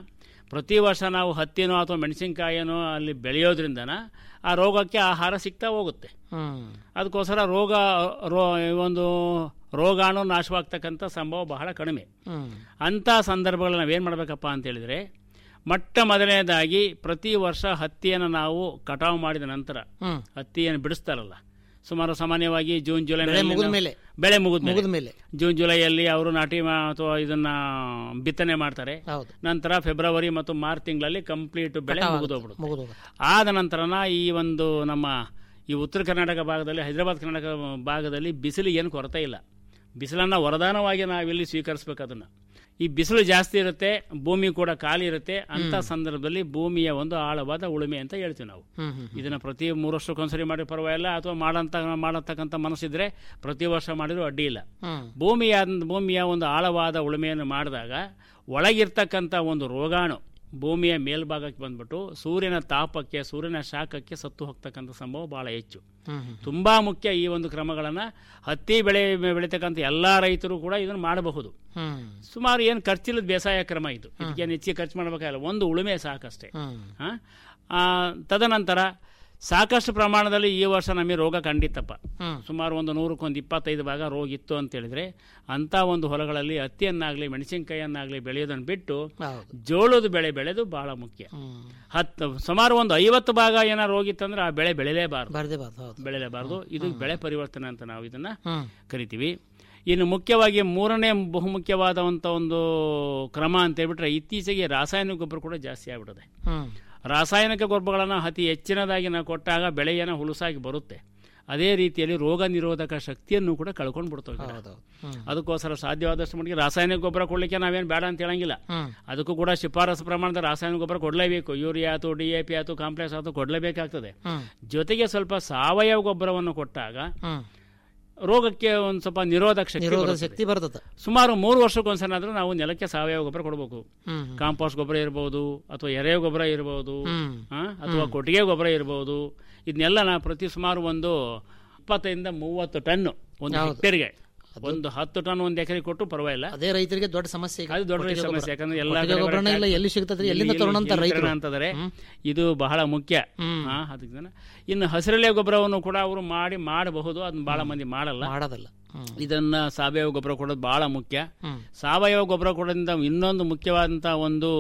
ಪ್ರತಿ ವರ್ಷ ನಾವು ಹತ್ತಿನೋ ಅಥವಾ ಮೆಣಸಿನಕಾಯಿನೋ ಅಲ್ಲಿ ಬೆಳೆಯೋದ್ರಿಂದನ ಆ ರೋಗಕ್ಕೆ ಆಹಾರ ಸಿಗ್ತಾ ಹೋಗುತ್ತೆ ಹ್ಮ್ ಅದಕ್ಕೋಸ್ಕರ ರೋಗ ರೋ ಒಂದು ರೋಗಾಣು ನಾಶವಾಗ್ತಕ್ಕಂಥ ಸಂಭವ ಬಹಳ ಕಡಿಮೆ ಹ್ಮ್ ಅಂಥ ಸಂದರ್ಭಗಳಲ್ಲಿ ನಾವೇನು ಮಾಡಬೇಕಪ್ಪ ಅಂತ ಹೇಳಿದರೆ ಮೊಟ್ಟ ಮೊದಲನೇದಾಗಿ ಪ್ರತಿ ವರ್ಷ ಹತ್ತಿಯನ್ನು ನಾವು ಕಟಾವು ಮಾಡಿದ ನಂತರ ಹ್ಮ್. ಹತ್ತಿಯನ್ನು ಬಿಡಿಸ್ತಾರಲ್ಲ ಸುಮಾರು ಸಾಮಾನ್ಯವಾಗಿ ಜೂನ್ ಜುಲೈ ಬೆಳೆ ಮುಗಿದ ಮೇಲೆ. ಬೆಳೆ ಮುಗಿದ ಮುಗಿದ ಮೇಲೆ. ಜೂನ್ ಜುಲೈಯಲ್ಲಿ ಅವರು ನಾಟಿ ಮಾ- ಅಥವಾ ಇದನ್ನ ಬಿತ್ತನೆ ಮಾಡ್ತಾರೆ ಹೌದು ನಂತರ ಫೆಬ್ರವರಿ ಮತ್ತು ಮಾರ್ಚ್ ತಿಂಗಳಲ್ಲಿ ಕಂಪ್ಲೀಟ್ ಬೆಳೆ ಕಟಾವ್ ಮುಗಿದೋಗ್ಬಿಡುತ್ತೆ ಮುಗಿದೋಗುತ್ತೆ. ಆದ ನಂತರನ ಈ ಒಂದು ನಮ್ಮ ಈ ಉತ್ತರ ಕರ್ನಾಟಕ ಭಾಗದಲ್ಲಿ ಹೈದರಾಬಾದ್ ಕರ್ನಾಟಕ ಭಾಗದಲ್ಲಿ ಬಿಸಿಲಿಗೆ ಏನು ಕೊರತೆ ಇಲ್ಲ ಬಿಸಿಲನ್ನು ವರದಾನವಾಗಿ ನಾವಿಲ್ಲಿ ಸ್ವೀಕರಿಸ್ಬೇಕು ಅದನ್ನು ಈ ಬಿಸಿಲು ಜಾಸ್ತಿ ಇರುತ್ತೆ ಭೂಮಿ ಕೂಡ ಖಾಲಿ ಇರುತ್ತೆ ಅಂತ ಸಂದರ್ಭದಲ್ಲಿ ಭೂಮಿಯ ಒಂದು ಆಳವಾದ ಉಳುಮೆ ಅಂತ ಹೇಳ್ತೀವಿ ನಾವು ಹ್ಮ್ ಹ್ಮ್ ಇದನ್ನ ಪ್ರತಿ ಮೂರು ವರ್ಷಕ್ಕೊಂದ್ಸರಿ ಮಾಡಿ ಪರವಾಗಿಲ್ಲ ಅಥವಾ ಮಾಡಂತ ಮಾಡತಕ್ಕಂಥ ಮನಸ್ಸಿದ್ರೆ ಪ್ರತಿ ವರ್ಷ ಮಾಡಿದ್ರು ಅಡ್ಡಿ ಇಲ್ಲ ಹ್ಮ್ ಭೂಮಿಯ ಭೂಮಿಯ ಒಂದು ಆಳವಾದ ಉಳುಮೆಯನ್ನು ಮಾಡಿದಾಗ ಒಳಗಿರ್ತಕ್ಕಂಥ ಒಂದು ರೋಗಾಣು ಭೂಮಿಯ ಮೇಲ್ಭಾಗಕ್ಕೆ ಬಂದ್ಬಿಟ್ಟು ಸೂರ್ಯನ ತಾಪಕ್ಕೆ ಸೂರ್ಯನ ಶಾಖಕ್ಕೆ ಸತ್ತು ಹೋಗ್ತಕ್ಕಂಥ ಸಂಭವ ಬಹಳ ಹೆಚ್ಚು ಹ್ಮ್ ಹ್ಮ್ ತುಂಬಾ ಮುಖ್ಯ ಈ ಒಂದು ಕ್ರಮಗಳನ್ನು ಹತ್ತಿ ಬೆಳೆ ಬೆಳೀತಕ್ಕಂಥ ಎಲ್ಲ ರೈತರು ಕೂಡ ಇದನ್ನು ಮಾಡಬಹುದು ಹ್ಮ್ ಸುಮಾರು ಏನು ಖರ್ಚಿಲ್ಲದ ಬೇಸಾಯ ಕ್ರಮ ಇದು ಇದಕ್ಕೇನು ಹೆಚ್ಚಿಗೆ ಖರ್ಚು ಮಾಡಬೇಕಾಗಿಲ್ಲ ಒಂದು ಉಳುಮೆ ಸಾಕಷ್ಟೇ ಹ್ಮ್ ಆ? ಆ, ತದನಂತರ ಸಾಕಷ್ಟು ಪ್ರಮಾಣದಲ್ಲಿ ಈ ವರ್ಷ ನಮಗೆ ರೋಗ ಕಂಡಿತ್ತಪ್ಪ ಹ್ಮ್. ಸುಮಾರು ಒಂದು ನೂರಕ್ಕೊಂದು ಇಪ್ಪತ್ತೈದು ಭಾಗ ರೋಗ ಇತ್ತು ಅಂತ ಹೇಳಿದ್ರೆ ಅಂತ ಒಂದು ಹೊಲಗಳಲ್ಲಿ ಹತ್ತಿಯನ್ನಾಗಲಿ ಮೆಣಸಿನಕಾಯಿಯನ್ನಾಗಲಿ ಬೆಳೆಯೋದನ್ನು ಬಿಟ್ಟು ಹೌದು ಜೋಳದ ಬೆಳೆ ಬೆಳೆದು ಬಹಳ ಮುಖ್ಯ ಹ್ಮ್ ಹತ್ತು ಸುಮಾರು ಒಂದು ಐವತ್ತು ಭಾಗ ಏನಾರು ರೋಗಿತ್ತಂದ್ರೆ ಆ ಬೆಳೆ ಬೆಳೆಯಲೇಬಾರದು ಬರ್ದೇಬಾರ್ದು ಹೌದು ಬೆಳೆಯಲೇಬಾರದು ಇದು ಬೆಳೆ ಪರಿವರ್ತನೆ ಅಂತ ನಾವು ಇದನ್ನ ಹ್ಮ್ ಕರಿತೀವಿ ಇನ್ನು ಮುಖ್ಯವಾಗಿ ಮೂರನೇ ಬಹುಮುಖ್ಯವಾದಂಥ ಒಂದು ಕ್ರಮ ಅಂತ ಹೇಳ್ಬಿಟ್ರೆ ಇತ್ತೀಚೆಗೆ ರಾಸಾಯನಿಕ ಗೊಬ್ಬರ ಕೂಡ ಜಾಸ್ತಿ ಆಗ್ಬಿಟ್ಟಿದೆ ಹ್ಮ್ ರಾಸಾಯನಿಕ ಗೊಬ್ಬರಗಳನ್ನು ಅತಿ ಹೆಚ್ಚಿನದಾಗಿ ನಾವು ಕೊಟ್ಟಾಗ ಬೆಳೆಯನ್ನು ಹುಲುಸಾಗಿ ಬರುತ್ತೆ ಅದೇ ರೀತಿಯಲ್ಲಿ ರೋಗ ನಿರೋಧಕ ಶಕ್ತಿಯನ್ನು ಕೂಡ ಕಳ್ಕೊಂಡು ಬಿಡ್ತವೆ ಗಿಡ. ಹೌದು ಹ್ಮ್ ಅದಕ್ಕೋಸ್ಕರ ಸಾಧ್ಯವಾದಷ್ಟು ಮಟ್ಟಿಗೆ ರಾಸಾಯನಿಕ ಗೊಬ್ಬರ ಕೊಡ್ಲಿಕ್ಕೆ ನಾವೇನು ಬೇಡ ಅಂತ ಹೇಳಂಗಿಲ್ಲ ಹ್ಮ್ ಅದಕ್ಕೂ ಕೂಡ ಶಿಫಾರಸು ಪ್ರಮಾಣದ ರಾಸಾಯನಿಕ ಗೊಬ್ಬರ ಕೊಡಲೇಬೇಕು ಯೂರಿಯಾ ಆಯ್ತು ಡಿ ಎ ಪಿ ಆಯ್ತು ಕಾಂಪ್ಲೆಕ್ಸ್ ಆಯ್ತು ಕೊಡಲೇಬೇಕಾಗ್ತದೆ ಹ್ಮ್ ಜೊತೆಗೆ ಸ್ವಲ್ಪ ಸಾವಯವ ಗೊಬ್ಬರವನ್ನು ಕೊಟ್ಟಾಗ ಹ್ಮ್ ರೋಗಕ್ಕೆ ಒಂದು ಸ್ವಲ್ಪ ನಿರೋಧಕ ಶಕ್ತಿ ನಿರೋಧಕ ಬರುತ್ತದೆ. ಶಕ್ತಿ ಬರ್ತದ ಸುಮಾರು ಮೂರು ವರ್ಷಕ್ಕೊಂದ್ಸನಾದ್ರೂ ನಾವು ನೆಲಕ್ಕೆ ಸಾವಯವ ಗೊಬ್ಬರ ಕೊಡಬೇಕು ಹ್ಮ್ ಕಾಂಪೋಸ್ಟ್ ಗೊಬ್ಬರ ಇರಬಹುದು ಅಥವಾ ಎರೆ ಗೊಬ್ಬರ ಇರಬಹುದು ಹ್ಮ್ ಆ, ಅಥವಾ ಕೊಟ್ಟಿಗೆ ಗೊಬ್ಬರ ಇರಬಹುದು ಇದನ್ನೆಲ್ಲ ನಾವು ಪ್ರತಿ ಸುಮಾರು ಒಂದು ಇಪ್ಪತ್ತೈದಿಂದ ಮೂವತ್ತು ಟನ್ ಒಂದು ಹೌದು. ಹೆಕ್ಟೇರ್ಗೆ ಒಂದು ಹತ್ತು ಟನ್ ಒಂದು ಎಕರೆ ಕೊಟ್ಟು ಪರವಾಗಿಲ್ಲ ಅದೇ ರೈತರಿಗೆ ದೊಡ್ಡ ಸಮಸ್ಯೆ ಈಗ ಅದು ದೊಡ್ಡ ಕೊಟ್ಟಿಗೆ ಸಮಸ್ಯೆ ಗೊಬ್ಬರ. ಯಾಕಂದ್ರೆ ಎಲ್ಲ ಕೊಟ್ಟಿಗೆ ಕಡೆ ಗೊಬ್ಬರನೇ ಇಲ್ಲ ಬರೀ ಎಲ್ಲಿ ಸಿಗ್ತದ್ರಿ ಇಲ್ಲಿ ಎಲ್ಲಿಂದ ತರೋಣ ಅಂತ ಎಲ್ಲಿ ರೈತರು ತರೋಣ ಅಂತಂದ್ರೆ ಇದು ಬಹಳ ಮುಖ್ಯ ಹ್ಮ್. ಆ, ಅದಕ್ಕೆ ಜನ- ಇನ್ನು ಹಸಿರೆಲೆ ಗೊಬ್ಬರವನ್ನು ಕೂಡ ಅವರು ಮಾಡಿ ಮಾಡಬಹುದು ಅದನ್ನ ಬಹಳ ಮಂದಿ ಮಾಡಲ್ಲ ಮಾಡೋದಲ್ಲ ಹ್ಮ್ ಇದನ್ನ ಸಾವಯವ ಗೊಬ್ಬರ ಕೊಡೋದು ಬಹಳ ಮುಖ್ಯ ಹ್ಮ್ ಸಾವಯವ ಗೊಬ್ಬರ ಕೊಡೋದ್ರಿಂದ ಇನ್ನೊಂದು ಮುಖ್ಯವಾದಂತಹ ಒಂದು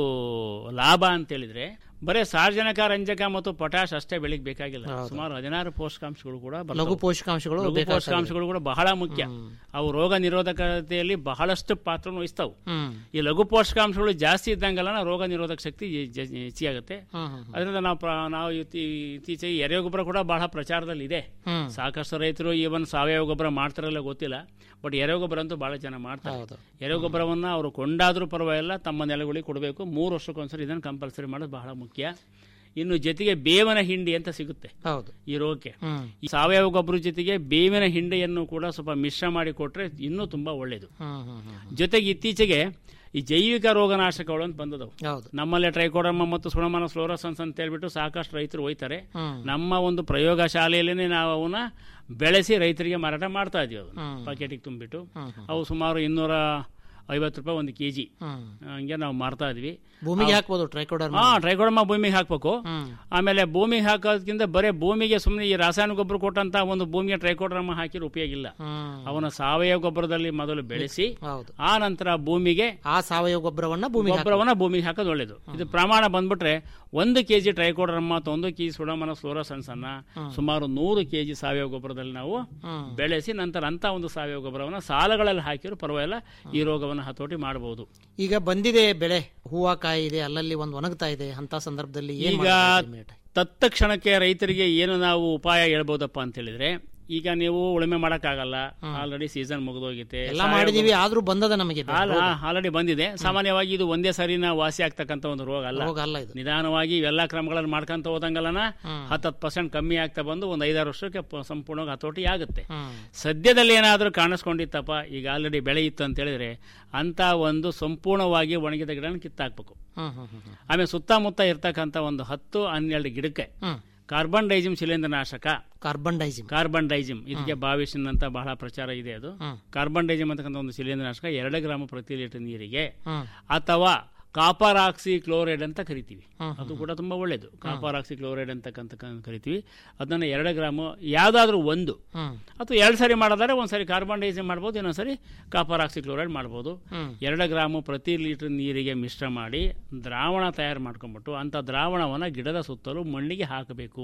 ಲಾಭ ಅಂತ ಹೇಳಿದ್ರೆ ಬರೀ ಸಾರ್ವಜನಿಕ ರಂಜಕ ಮತ್ತು ಪೊಟ್ಯಾಶ್ ಅಷ್ಟೇ ಬೆಳಿಗ್ಗೆ ಬೇಕಾಗಿಲ್ಲ ಸುಮಾರು ಹದಿನಾರು ಪೋಷಕಾಂಶಗಳು ಕೂಡ ಬರ್ತವೆ. ಲಘು ಪೋಷಕಾಂಶಗಳು ಲಘು ಬೇಕಾಗ್ತವೆ. ಪೋಷಕಾಂಶಗಳು ಕೂಡ ಬಹಳ ಮುಖ್ಯ ಅವು ರೋಗ ನಿರೋಧಕತೆಯಲ್ಲಿ ಬಹಳಷ್ಟು ಪಾತ್ರವನ್ನು ವಹಿಸ್ತಾವು ಹ್ಮ್ ಈ ಲಘು ಪೋಷಕಾಂಶಗಳು ಜಾಸ್ತಿ ಇದ್ದಂಗೆಲ್ಲ ರೋಗ ನಿರೋಧಕ ಶಕ್ತಿ ಜ- ಜ- ಹೆಚ್ಚಿಯಾಗುತ್ತೆ ಹ್ಮ್ ಹ್ಮ್ ಅದರಿಂದ ನಾವು ಪ್ರ- ನಾವು ಇತ್ತೀ- ಇತ್ತೀಚೆಗೆ ಎರೆ ಗೊಬ್ಬರ ಕೂಡ ಬಹಳ ಪ್ರಚಾರದಲ್ಲಿ ಇದೆ ಹ್ಮ್ ಸಾಕಷ್ಟು ರೈತರು ಈವನ್ ಸಾವಯವ ಗೊಬ್ಬರ ಮಾಡ್ತಾರಲ್ಲ ಗೊತ್ತಿಲ್ಲ ಬಟ್ ಎರೆ ಗೊಬ್ಬರ ಅಂತೂ ಬಹಳ ಜನ ಮಾಡ್ತಾರೆ ಹೌದು ಎರೆ ಗೊಬ್ಬರವನ್ನ ಅವರು ಕೊಂಡಾದ್ರೂ ಪರವಾಗಿಲ್ಲ ತಮ್ಮ ನೆಲಗಳಿಗೆ ಕೊಡಬೇಕು ಮೂರು ವರ್ಷಕ್ಕೊಂದ್ಸರಿ ಇದನ್ನು ಕಂಪಲ್ಸರಿ ಮಾಡೋದು ಬಹಳ ಮುಖ್ಯ ಇನ್ನು ಜೊತೆಗೆ ಬೇವನ ಹಿಂಡಿ ಅಂತ ಸಿಗುತ್ತೆ ಹೌದು ಈ ರೋಗಕ್ಕೆ ಹ್ಮ್ ಈ ಸಾವಯವ ಗೊಬ್ಬರ ಜೊತೆಗೆ ಬೇವಿನ ಹಿಂಡಿಯನ್ನು ಕೂಡ ಸ್ವಲ್ಪ ಮಿಶ್ರ ಮಾಡಿ ಕೊಟ್ರೆ ಇನ್ನೂ ತುಂಬಾ ಒಳ್ಳೆಯದು ಹ್ಮ್ ಹ್ಮ್ ಹ್ಮ್ ಜೊತೆಗೆ ಇತ್ತೀಚೆಗೆ ಈ ಜೈವಿಕ ರೋಗನಾಶಕಗಳು ಅಂತ ಬಂದದವು ಹೌದು ನಮ್ಮಲ್ಲಿ ಟ್ರೈಕೋಡರ್ಮ ಮತ್ತು ಸುಣಮನ ಫ್ಲೋರಸನ್ಸ್ ಅಂತ ಹೇಳ್ಬಿಟ್ಟು ಸಾಕಷ್ಟು ರೈತರು ಒಯ್ತಾರೆ ಹ್ಮ್ ನಮ್ಮ ಒಂದು ಪ್ರಯೋಗ ಶಾಲೆಯಲ್ಲೇ ನಾವು ಅವನ್ನ ಬೆಳೆಸಿ ರೈತರಿಗೆ ಮಾರಾಟ ಮಾಡ್ತಾ ಇದೀವಿ ಅದನ್ನ ಹ್ಮ್. ಪಾಕೆಟಿಗೆ ತುಂಬಿಟ್ಟು ಹ್ಮ್ ಹ್ಮ್ ಅವು ಸುಮಾರು ಇನ್ನೂರ ಐವತ್ತು ರೂಪಾಯಿ ಒಂದು ಕೆ ಜಿ ಹ್ಮ್ ಹಂಗೆ ನಾವು ಮಾರ್ತಾ ಇದ್ವಿ ಭೂಮಿಗೆ ಹಾಕ್ಬೋದು ಟ್ರೈಕೋಡರ್ ಹಾ ಟ್ರೈಕೋಡರ್ಮ ಭೂಮಿಗೆ ಹಾಕ್ಬೇಕು ಹ್ಮ್ ಆಮೇಲೆ ಭೂಮಿಗೆ ಹಾಕೋದಕ್ಕಿಂತ ಬರೀ ಭೂಮಿಗೆ ಸುಮ್ಮನೆ ಈ ರಾಸಾಯನಿಕ ಗೊಬ್ಬರ ಕೊಟ್ಟಂತ ಒಂದು ಭೂಮಿಗೆ ಟ್ರೈಕೋಡರ್ಮ ಹಾಕಿರೋ ಉಪಯೋಗ ಇಲ್ಲ ಹ್ಮ್ ಅವನ ಸಾವಯವ ಗೊಬ್ಬರದಲ್ಲಿ ಮೊದಲು ಬೆಳೆಸಿ ಹೌದು ಆ ನಂತರ ಭೂಮಿಗೆ ಆ ಸಾವಯವ ಗೊಬ್ಬರವನ್ನ ಭೂಮಿಗೆ ಹಾಕ್ಬೋದು. ಗೊಬ್ಬರವನ್ನ ಭೂಮಿಗೆ ಹಾಕೋದು ಒಳ್ಳೇದು ಇದು ಪ್ರಮಾಣ ಬಂದ್ಬಿಟ್ರೆ ಒಂದು ಕೆಜಿ ಟ್ರೈಕೋಡರ್ಮ ಅಥವಾ ಒಂದು ಕೆಜಿ ಸುಡಮನ ಫ್ಲೋರಸನ್ಸ್ ಅನ್ನ ಸುಮಾರು ನೂರು ಕೆಜಿ ಸಾವಯವ ಗೊಬ್ಬರದಲ್ಲಿ ನಾವು ಹ್ಮ್ ಬೆಳೆಸಿ ನಂತರ ಅಂತ ಒಂದು ಸಾವಯವ ಗೊಬ್ಬರವನ್ನ ಸಾಲಗಳಲ್ಲಿ ಹಾಕಿದ್ರು ಪರವಾಗಿಲ್ಲ ಈ ರೋಗವನ್ನು ಹತೋಟಿ ಮಾಡಬಹುದು ಈಗ ಬಂದಿದೆ ಬೆಳೆ ಹೂವ ಕಾಯಿ ಇದೆ ಅಲ್ಲಲ್ಲಿ ಒಂದು ಒಣಗ್ತಾ ಇದೆ ಅಂತ ಸಂದರ್ಭದಲ್ಲಿ ಏನ್ ಈಗ ಮಾಡ್ಬೇಕು immediate ಆಗಿ? ತತ್ಕ್ಷಣಕ್ಕೆ ರೈತರಿಗೆ ಏನು ನಾವು ಉಪಾಯ ಹೇಳ್ಬೋದಪ್ಪ ಅಂತ ಹೇಳಿದ್ರೆ ಈಗ ನೀವು ಉಳುಮೆ ಮಾಡಕ್ಕಾಗಲ್ಲ ಆಲ್ರೆಡಿ ಸೀಸನ್ ಮುಗಿದೋಗಿದೆ ಎಲ್ಲ ಮಾಡಿದೀವಿ ಆದ್ರೂ ಬಂದದ ನಮಗೆ ಬೆ- ರೋಗ. ಆಲ್ರೆಡಿ ಬಂದಿದೆ ಸಾಮಾನ್ಯವಾಗಿ ಇದು ಒಂದೇ ಸರಿನ ವಾಸಿ ಆಗ್ತಕ್ಕಂಥ ಒಂದು ರೋಗ ಅಲ್ಲ ರೋಗ ಅಲ್ಲ ಇದು ನಿಧಾನವಾಗಿ ಇವೆಲ್ಲ ಕ್ರಮಗಳನ್ನು ಮಾಡ್ಕೊಂತ ಹೋದಂಗಲ್ಲನ ಹತ್ತತ್ತು ಪರ್ಸೆಂಟ್ ಕಮ್ಮಿ ಆಗ್ತಾ ಬಂದು ಒಂದು ಐದಾರು ವರ್ಷಕ್ಕೆ ಪ- ಸಂಪೂರ್ಣವಾಗಿ ಹತೋಟಿ ಆಗುತ್ತೆ ಹ್ಮ್ ಸದ್ಯದಲ್ಲಿ ಏನಾದರೂ ಕಾಣಿಸ್ಕೊಂಡಿತ್ತಪ್ಪ ಈಗ ಆಲ್ರೆಡಿ ಬೆಳೆ ಇತ್ತು ಅಂತ ಹೇಳಿದ್ರೆ ಅಂತ ಒಂದು ಸಂಪೂರ್ಣವಾಗಿ ಒಣಗಿದ ಗಿಡನ ಕಿತ್ತಾಕ್ಬೇಕು ಹ್ಮ್ ಹ್ಮ್ ಹ್ಮ್ ಹ್ಮ್ ಆಮೇಲೆ ಸುತ್ತಮುತ್ತ ಇರ್ತಕ್ಕಂಥ ಒಂದು ಹತ್ತು ಹನ್ನೆರಡು ಗಿಡಕ್ಕೆ ಹ್ಮ್ ಕಾರ್ಬನ್ ಡೈಜಿಮ್ ಶಿಲೀಂಧ್ರನಾಶಕ ಕಾರ್ಬನ್ ಡೈಸಿಮ್ ಕಾರ್ಬನ್ ಡೈಜಿಮ್ ಇದಕ್ಕೆ ಬಾವಿಷನ್ ಅಂತ ಬಹಳ ಪ್ರಚಾರ ಇದೆ ಅದು ಹ್ಮ್. ಕಾರ್ಬನ್ ಡೈಜಿಮ್ ಅಂತಕ್ಕಂಥ ಒಂದು ಶಿಲೀಂಧ್ರನಾಶಕ ಎರಡು ಗ್ರಾಮ್ ಪ್ರತಿ ಲೀಟರ್ ನೀರಿಗೆ ಹ್ಮ್ ಅಥವಾ ಕಾಪರ್ ಆಕ್ಸಿ ಕ್ಲೋರೈಡ್ ಅಂತ ಕರಿತೀವಿ ಅದು ಕೂಡ ತುಂಬ ಒಳ್ಳೆಯದು ಕಾಪರ್ ಆಕ್ಸಿ ಕ್ಲೋರೈಡ್ ಅಂತಕ್ಕಂತ ಕ- ಕರಿತೀವಿ ಅದನ್ನು ಎರಡು ಗ್ರಾಮು ಯಾವುದಾದ್ರೂ ಒಂದು ಅಥವಾ ಎರಡು ಸರಿ ಮಾಡೋದಾದ್ರೆ ಒಂದು ಸರಿ ಕಾರ್ಬನ್ ಡೈಆಕ್ಸೈಡ್ ಮಾಡ್ಬೋದು ಇನ್ನೊಂದು ಸರಿ ಕಾಪರ್ ಆಕ್ಸಿ ಕ್ಲೋರೈಡ್ ಮಾಡ್ಬೋದು ಎರಡು ಗ್ರಾಮು ಪ್ರತಿ ಲೀಟರ್ ನೀರಿಗೆ ಮಿಶ್ರ ಮಾಡಿ ದ್ರಾವಣ ತಯಾರು ಮಾಡ್ಕೊಂಡ್ಬಿಟ್ಟು ಅಂಥ ದ್ರಾವಣವನ್ನು ಗಿಡದ ಸುತ್ತಲೂ ಮಣ್ಣಿಗೆ ಹಾಕಬೇಕು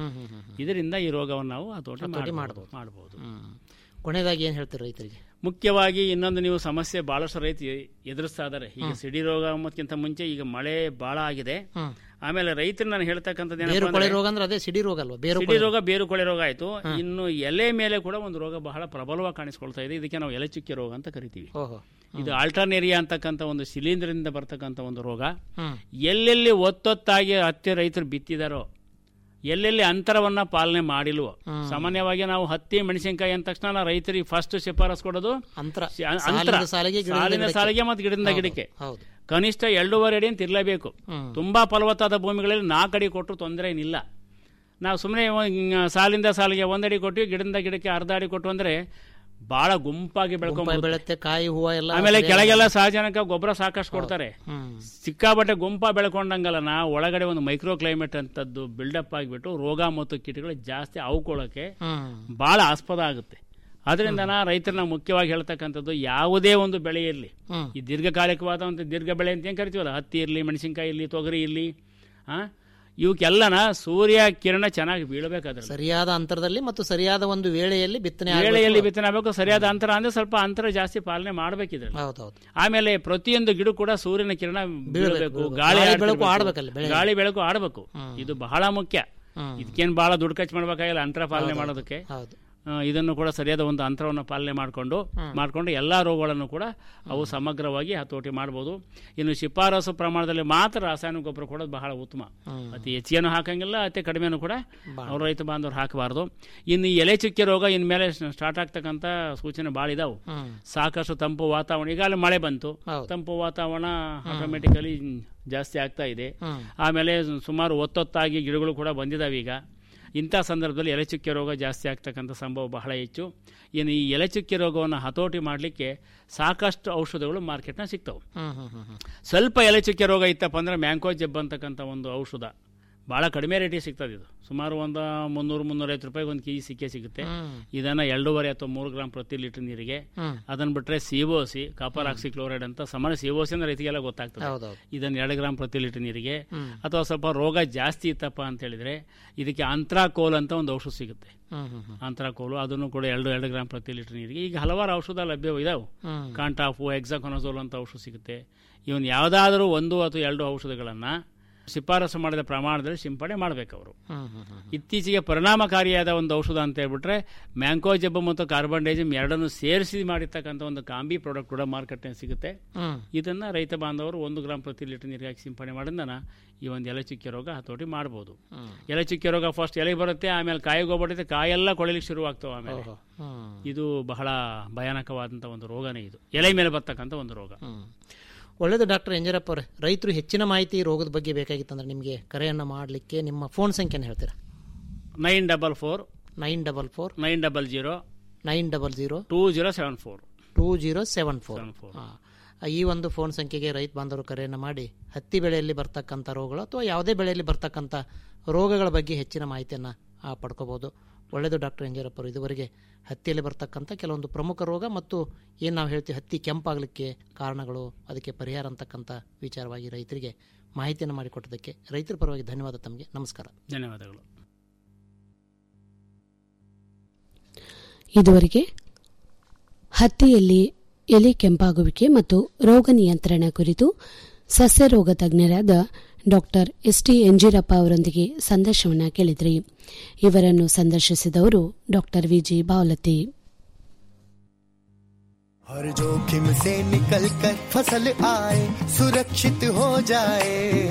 ಇದರಿಂದ ಈ ರೋಗವನ್ನು ನಾವು ಹತೋಟಿ ಹತೋಟಿ ಮಾಡ್ಬೋದು ಮಾಡ್ಬೋದು. ಮಾಡ್ಬೋದು ಕೊನೆಯದಾಗಿ ಏನು ಹೇಳ್ತೀರಿ ರೈತರಿಗೆ ಮುಖ್ಯವಾಗಿ ಇನ್ನೊಂದು ನೀವು ಸಮಸ್ಯೆ ಬಹಳಷ್ಟು ರೈತ ಎದುರಿಸ್ತಾ ಇದ್ದಾರೆ ಈಗ ಸಿಡಿ ರೋಗ ಅನ್ನೋದಕ್ಕಿಂತ ಮುಂಚೆ ಈಗ ಮಳೆ ಬಹಳ ಆಗಿದೆ ಆಮೇಲೆ ರೈತರು ನಾನು ಹೇಳ್ತಕ್ಕಂಥದ್ದು ಏನಪ್ಪಾ ಬೇರು ಕೊಳೆ ಅಂದ್ರೆ- ರೋಗ ಅಂದ್ರೆ ಅದೇ ಸಿಡಿ ರೋಗ ಅಲ್ವಾ ಬೇರು ಸಿಡಿ ರೋಗ ಬೇರು ಕೊಳೆ ರೋಗ ಆಯ್ತು ಇನ್ನು ಎಲೆ ಮೇಲೆ ಕೂಡ ಒಂದು ರೋಗ ಬಹಳ ಪ್ರಬಲವಾಗಿ ಕಾಣಿಸ್ಕೊಳ್ತಾ ಇದೆ ಇದಕ್ಕೆ ನಾವು ಎಲೆ ಚುಕ್ಕೆ ರೋಗ ಅಂತ ಕರಿತೀವಿ ಓಹೋ ಇದು ಆಲ್ಟರ್ನೇರಿಯಾ ಅಂತಕ್ಕಂಥ ಒಂದು ಶಿಲೀಂಧ್ರದಿಂದ ಬರ್ತಕ್ಕಂಥ ಒಂದು ರೋಗ ಹ್ಮ್. ಎಲ್ಲೆಲ್ಲಿ ಒತ್ತೊತ್ತಾಗಿ ಹತ್ತಿ ರೈತರು ಬಿತ್ತಿದಾರೋ ಎಲ್ಲೆಲ್ಲಿ ಅಂತರವನ್ನ ಪಾಲನೆ ಮಾಡಿಲ್ವೋ ಸಾಮಾನ್ಯವಾಗಿ ನಾವು ಹತ್ತಿ ಮೆಣಸಿನಕಾಯಿ ಅಂದ ತಕ್ಷಣ ನಾವು ರೈತರಿಗೆ ಫಸ್ಟ್ ಶಿಫಾರಸ್ ಕೊಡೋದು ಅಂತರ ಶಿ- ಅ- ಸಾಲಿನ ಅಂತರ ಸಾಲಿಗೆ, ಗಿಡದಿಂದ ಸಾಲಿನ ಗಿಡಕ್ಕೆ. ಸಾಲಿಗೆ ಮತ್ತು ಗಿಡದಿಂದ ಹೌದು, ಗಿಡಕ್ಕೆ ಹೌದು. ಕನಿಷ್ಠ ಎರಡೂವರೆ ಅಡಿ ಅಂತ ಇರಲೇಬೇಕು ಹ್ಮ್. ತುಂಬಾ ಫಲವತ್ತಾದ ಭೂಮಿಗಳಲ್ಲಿ ನಾಲ್ಕು ಅಡಿ ಕೊಟ್ಟರು ತೊಂದರೆ ಏನಿಲ್ಲ ನಾವು ಸುಮ್ಮನೆ ಸಾಲಿಂದ ಸಾಲಿಗೆ ಒಂದಡಿ ಕೊಟ್ಟು ಗಿಡದಿಂದ ಗಿಡಕ್ಕೆ ಅರ್ಧ ಅಡಿ ಕೊಟ್ಟು ಅಂದ್ರೆ ಬಹಳ ಗುಂಪಾಗಿ ಗುಂಪಾಗಿ ಬೆಳ್ಕೊಂಡ್ ಬೆಳೆಯುತ್ತೆ ಕಾಯಿ ಹೂವ ಎಲ್ಲ ಆಮೇಲೆ ಸರಿಯಾಗಿ- ಕೆಳಗೆಲ್ಲ ಸಹಜನಕ ಗೊಬ್ಬರ ಸಾಕಷ್ಟು ಕೊಡ್ತಾರೆ ಹ್ಮ್. ಸಿಕ್ಕಾಬಟ್ಟೆ ಗುಂಪ ಬೆಳ್ಕೊಂಡಂಗಲ್ಲ ನಾ ಒಳಗಡೆ ಒಂದು ಮೈಕ್ರೋ ಕ್ಲೈಮೇಟ್ ಅಂತದ್ದು ಬಿಲ್ಡಪ್ ಆಗಿಬಿಟ್ಟು ರೋಗ ಮತ್ತು ಕೀಟಗಳು ಜಾಸ್ತಿ ಅವಕೊಳ್ಳೋಕೆ ಹ್ಮ್. ಬಹಳ ಆಸ್ಪದ ಆಗುತ್ತೆ ಅದರಿಂದ ನಾ ರೈತರನ್ನ ಮುಖ್ಯವಾಗಿ ಹೇಳ್ತಕ್ಕಂಥದ್ದು ಯಾವುದೇ ಒಂದು ಬೆಳೆ ಇರಲಿ ಹ್ಮ್. ಈ ದೀರ್ಘಕಾಲಿಕವಾದ ಒಂದು ದೀರ್ಘ ಬೆಳೆ ಅಂತ ಏನು ಕರಿತೀವಲ್ಲ ಹತ್ತಿ ಇರಲಿ ಮೆಣಸಿನಕಾಯಿ ಇರಲಿ ತೊಗರಿ ಇರಲಿ ಆ ಇವಕ್ಕೆಲ್ಲನ ಸೂರ್ಯ ಕಿರಣ ಚೆನ್ನಾಗಿ ಬೀಳಬೇಕಾದ್ರೆ ಸರಿಯಾದ ಅಂತರದಲ್ಲಿ ಮತ್ತು ಸರಿಯಾದ ಒಂದು ವೇಳೆಯಲ್ಲಿ ಬಿತ್ತನೆ ವೇಳೆಯಲ್ಲಿ ಆಗ್ಬೇಕು. ಬಿತ್ತನೆ ಆಗಬೇಕು ಸರಿಯಾದ ಅಂತರ ಅಂದ್ರೆ ಸ್ವಲ್ಪ ಅಂತರ ಜಾಸ್ತಿ ಪಾಲನೆ ಮಾಡಬೇಕಿದ್ರೆ ಹೌದೌದು ಆಮೇಲೆ ಪ್ರತಿಯೊಂದು ಗಿಡ ಕೂಡ ಸೂರ್ಯನ ಕಿರಣ ಬೀಳಬೇಕು ಬೀಳ್ಬೇಕು. ಗಾಳಿ ಗಾಳಿ ಬೆಳಕು ಆಡ್ತಿರ್ಬೇಕು. ಆಡ್ಬೇಕಲ್ಲಿ ಬೆಳೆ. ಗಾಳಿ ಬೆಳಕು ಆಡಬೇಕು ಇದು ಬಹಳ ಮುಖ್ಯ ಹ್ಮ್. ಇದಕ್ಕೇನು ಬಹಳ ದುಡ್ಡು ಖರ್ಚು ಮಾಡ್ಬೇಕಾಗಿಲ್ಲ ಅಂತರ ಪಾಲನೆ ಹೌದೌದು. ಮಾಡೋದಕ್ಕೆ ಹೌದು ಆ, ಇದನ್ನು ಕೂಡ ಸರಿಯಾದ ಒಂದು ಅಂತರವನ್ನು ಪಾಲನೆ ಮಾಡಿಕೊಂಡು ಮಾಡಿಕೊಂಡು ಎಲ್ಲ ರೋಗಗಳನ್ನು ಕೂಡ ಅವು ಸಮಗ್ರವಾಗಿ ಹತೋಟಿ ಮಾಡ್ಬೋದು ಇನ್ನು ಶಿಫಾರಸು ಪ್ರಮಾಣದಲ್ಲಿ ಮಾತ್ರ ರಾಸಾಯನಿಕ ಗೊಬ್ಬರ ಕೊಡೋದು ಬಹಳ ಉತ್ತಮ ಅತಿ ಹೆಚ್ಚೇನು ಹಾಕಂಗಿಲ್ಲ ಅತಿ ಕಡಿಮೆನೂ ಕೂಡ ಅವ್ರ ರೈತ ಬಾಂಧವರು ಹಾಕಬಾರ್ದು ಇನ್ನು ಈ ಎಲೆ ಚುಕ್ಕೆ ರೋಗ ಇನ್ಮೇಲೆ ಸ್ಟಾರ್ಟ್ ಆಗ್ತಕ್ಕಂಥ ಸೂಚನೆ ಭಾಳ ಇದಾವೆ ಹ್ಮ್. ಸಾಕಷ್ಟು ತಂಪು ವಾತಾವರಣ ಈಗಾಗಲೇ ಮಳೆ ಬಂತು ಹೌದು. ತಂಪು ವಾತಾವರಣ ಆಟೋಮೆಟಿಕಲಿ ಜಾಸ್ತಿ ಆಗ್ತಾ ಇದೆ ಹ್ಮ್. ಆಮೇಲೆ ಸುಮಾರು ಒತ್ತೊತ್ತಾಗಿ ಗಿಡಗಳು ಕೂಡ ಬಂದಿದ್ದಾವೆ ಈಗ ಇಂಥ ಸಂದರ್ಭದಲ್ಲಿ ಎಲೆಚುಕ್ಕೆ ರೋಗ ಜಾಸ್ತಿ ಆಗ್ತಕ್ಕಂಥ ಸಂಭವ ಬಹಳ ಹೆಚ್ಚು ಇನ್ನು ಈ ಎಲೆಚುಕ್ಕೆ ರೋಗವನ್ನು ಹತೋಟಿ ಮಾಡಲಿಕ್ಕೆ ಸಾಕಷ್ಟು ಔಷಧಗಳು ಮಾರ್ಕೆಟ್ನ ಸಿಗ್ತವೆ ಹ್ಮ್ ಹ್ಮ್ ಹ್ಮ್ ಹ್ಮ್. ಸ್ವಲ್ಪ ಎಲೆಚುಕ್ಕೆ ರೋಗ ಇತ್ತಪ್ಪ ಅಂದ್ರೆ ಮ್ಯಾಂಕೋ ಜಬ್ ಅಂತಕ್ಕಂಥ ಒಂದು ಔಷಧ ಭಾಳ ಕಡಿಮೆ ರೇಟಿಗೆ ಸಿಗ್ತದೆ ಇದು ಸುಮಾರು ಒಂದು ಮುನ್ನೂರು ಮುನ್ನೂರೈವತ್ತು ರೂಪಾಯಿಗೆ ಒಂದು ಕೆ ಜಿ ಸಿಕ್ಕೇ ಸಿಗುತ್ತೆ ಹ್ಮ್. ಇದನ್ನು ಎರಡೂವರೆ ಅಥವಾ ಮೂರು ಗ್ರಾಮ್ ಪ್ರತಿ ಲೀಟರ್ ನೀರಿಗೆ ಹ್ಮ್. ಅದನ್ನು ಬಿಟ್ಟರೆ ಸಿಒಸಿ ಕಾಪರ್ ಆಕ್ಸಿ ಕ್ಲೋರೈಡ್ ಅಂತ ಸಾಮಾನ್ಯ ಸಿಒಸಿ ಅಂದ್ರೆ ರೈತರಿಗೆಲ್ಲ ಗೊತ್ತಾಗ್ತದೆ ಹೌದೌದು. ಇದನ್ನು ಎರಡು ಗ್ರಾಮ್ ಪ್ರತಿ ಲೀಟರ್ ನೀರಿಗೆ ಹ್ಮ್. ಅಥವಾ ಸ್ವಲ್ಪ ರೋಗ ಜಾಸ್ತಿ ಇತ್ತಪ್ಪ ಅಂತ ಹೇಳಿದ್ರೆ ಇದಕ್ಕೆ ಅಂತ್ರಾಕೋಲ್ ಅಂತ ಒಂದು ಔಷಧ ಸಿಗುತ್ತೆ ಹ್ಮ್ ಹ್ಮ್ ಹ್ಮ್. ಅಂತ್ರಾಕೋಲು ಅದನ್ನು ಕೂಡ ಎರಡು ಎರಡು ಗ್ರಾಮ್ ಪ್ರತಿ ಲೀಟರ್ ನೀರಿಗೆ ಈಗ ಹಲವಾರು ಔಷಧ ಲಭ್ಯ ಇದಾವೆ ಹ್ಮ್. ಕಾಂಟಾಫು ಎಕ್ಸಾಕೊನಜೋಲ್ ಅಂತ ಔಷಧ ಸಿಗುತ್ತೆ ಇವನ್ ಯಾವುದಾದ್ರೂ ಒಂದು ಅಥವಾ ಎರಡು ಔಷಧಗಳನ್ನು ಶಿಫಾರಸು ಮಾಡಿದ ಪ್ರಮಾಣದಲ್ಲಿ ಸಿಂಪಡಣೆ ಮಾಡಬೇಕು ಅವರು ಹ್ಮ್ ಹ್ಮ್ ಹ್ಮ್. ಇತ್ತೀಚೆಗೆ ಪರಿಣಾಮಕಾರಿಯಾದ ಒಂದು ಔಷಧ ಅಂತ ಹೇಳ್ಬಿಟ್ರೆ ಮ್ಯಾಂಕೋ ಜಬ್ಬು ಮತ್ತು ಕಾರ್ಬನ್ ಡೈಜಿಮ್ ಎರಡನ್ನು ಸೇರಿಸಿ ಮಾಡಿರ್ತಕ್ಕಂಥ ಒಂದು ಕಾಂಬಿ ಪ್ರಾಡಕ್ಟ್ ಕೂಡ ಮಾರ್ಕೆಟ್ನಲ್ಲಿ ಸಿಗುತ್ತೆ ಹ್ಮ್. ಇದನ್ನ ರೈತ ಬಾಂಧವರು ಒಂದು ಗ್ರಾಮ್ ಪ್ರತಿ ಲೀಟರ್ ನೀರಿಗೆ ಹಾಕಿ ಸಿಂಪಡಣೆ ಮಾಡಿದ್ರೆ ಈ ಒಂದು ಎಲೆ ಚುಕ್ಕೆ ರೋಗ ಹತೋಟಿ ಮಾಡ್ಬೋದು ಹ್ಮ್. ಎಲೆ ಚುಕ್ಕೆ ರೋಗ ಫಸ್ಟ್ ಎಲೆ ಬರುತ್ತೆ ಆಮೇಲೆ ಕಾಯಿಗೆ ಹೋಗ್ಬಿಡುತ್ತೆ ಕಾಯೆಲ್ಲ ಕೊಳಿಲಿಕ್ಕೆ ಶುರುವಾಗ್ತವೆ ಆಮೇಲೆ ಓಹೋ. ಹ್ಮ್. ಇದು ಬಹಳ ಭಯಾನಕವಾದಂಥ ಒಂದು ರೋಗನೇ ಇದು ಎಲೆ ಮೇಲೆ ಬರ್ತಕ್ಕಂಥ ಒಂದು ರೋಗ ಹ್ಮ್. ಒಳ್ಳೆಯದು ಡಾಕ್ಟರ್ ಎಂಜರಪ್ಪ ಅವರೇ ರೈತರು ಹೆಚ್ಚಿನ ಮಾಹಿತಿ ಈ ರೋಗದ ಬಗ್ಗೆ ಬೇಕಾಗಿತ್ತಂದ್ರೆ ನಿಮಗೆ ಕರೆಯನ್ನು ಮಾಡಲಿಕ್ಕೆ ನಿಮ್ಮ ಫೋನ್ ಸಂಖ್ಯೆನ ಹೇಳ್ತೀರಾ nine double four nine double four nine double zero nine double zero two zero seven four two zero seven four seven four ಈ ಒಂದು ಫೋನ್ ಸಂಖ್ಯೆಗೆ ರೈತ ಬಾಂಧವರು ಕರೆಯನ್ನು ಮಾಡಿ ಹತ್ತಿ ಬೆಳೆಯಲ್ಲಿ ಬರ್ತಕ್ಕಂಥ ರೋಗಗಳು ಅಥವಾ ಯಾವುದೇ ಬೆಳೆಯಲ್ಲಿ ಬರ್ತಕ್ಕಂಥ ರೋಗಗಳ ಬಗ್ಗೆ ಹೆಚ್ಚಿನ ಮಾಹಿತಿಯನ್ನು ಪಡ್ಕೋಬೋದು ಒಳ್ಳೆಯದು ಡಾಕ್ಟರ್ ಎಂಜರಪ್ಪ ಅವರು ಇದುವರೆಗೆ ಹತ್ತಿಯಲ್ಲಿ ಬರ್ತಕ್ಕಂಥ ಕೆಲವೊಂದು ಪ್ರಮುಖ ರೋಗ ಮತ್ತು ಏನು ನಾವು ಹೇಳ್ತೀವಿ ಹತ್ತಿ ಕೆಂಪಾಗಲಿಕ್ಕೆ ಕಾರಣಗಳು ಅದಕ್ಕೆ ಪರಿಹಾರ ಅಂತಕ್ಕಂಥ ವಿಚಾರವಾಗಿ ರೈತರಿಗೆ ಮಾಹಿತಿಯನ್ನು ಮಾಡಿಕೊಟ್ಟದಕ್ಕೆ ರೈತರ ಪರವಾಗಿ ಧನ್ಯವಾದ ತಮಗೆ ನಮಸ್ಕಾರ ಧನ್ಯವಾದಗಳು ಇದುವರೆಗೆ ಹತ್ತಿಯಲ್ಲಿ ಎಲೆ ಕೆಂಪಾಗುವಿಕೆ ಮತ್ತು ರೋಗ ನಿಯಂತ್ರಣ ಕುರಿತು ಸಸ್ಯ ರೋಗ ತಜ್ಞರಾದ ಡಾಕ್ಟರ್ ಎಸ್ ಟಿ ಎಂಜಿರಪ್ಪ ಅವರೊಂದಿಗೆ ಸಂದರ್ಶನವನ್ನು ಕೇಳಿದ್ರಿ ಇವರನ್ನು ಸಂದರ್ಶಿಸಿದವರು ಡಾಕ್ಟರ್ ವಿಜಿ ಬಾವಲತಿ हर जोखिम से निकल कर फसल आए सुरक्षित हो जाए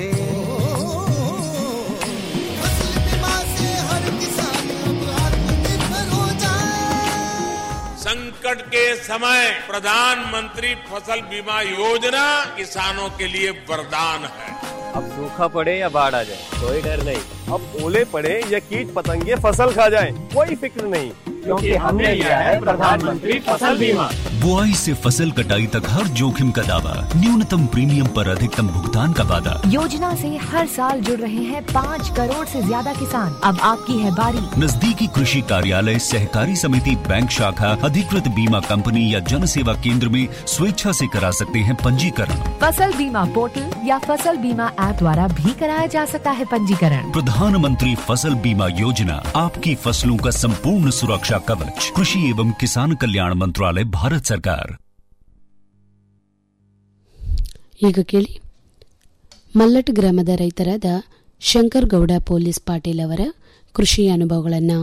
फसल बीमा से हर किसान अब आत्मनिर्भर हो जाए संकट के समय प्रधानमंत्री फसल बीमा योजना किसानों के लिए वरदान है अब सूखा पड़े या बाढ़ आ जाए कोई डर नहीं अब ओले पड़े या कीट पतंगे फसल खा जाए कोई फिक्र नहीं क्योंकि हमने लिया है प्रधानमंत्री फसल बीमा बुआई से फसल कटाई तक हर जोखिम का दावा न्यूनतम प्रीमियम पर अधिकतम भुगतान का वादा योजना से हर साल जुड़ रहे हैं पाँच करोड़ से ज्यादा किसान अब आपकी है बारी नजदीकी कृषि कार्यालय सहकारी समिति बैंक शाखा अधिकृत बीमा कंपनी या जन सेवा केंद्र में स्वेच्छा से करा सकते हैं पंजीकरण फसल बीमा पोर्टल या फसल बीमा ऐप द्वारा भी कराया जा सकता है पंजीकरण प्रधानमंत्री फसल बीमा योजना आपकी फसलों का संपूर्ण सुरक्षा कवच कृषि एवं किसान कल्याण मंत्रालय भारत सरकार ಈಗ ಕೇಳಿ ಮಲ್ಲಟ್ ಗ್ರಾಮದ ರೈತರಾದ ಶಂಕರ್ ಗೌಡ ಪೊಲೀಸ್ ಪಾಟೀಲ್ ಅವರ ಕೃಷಿ ಅನುಭವಗಳನ್ನು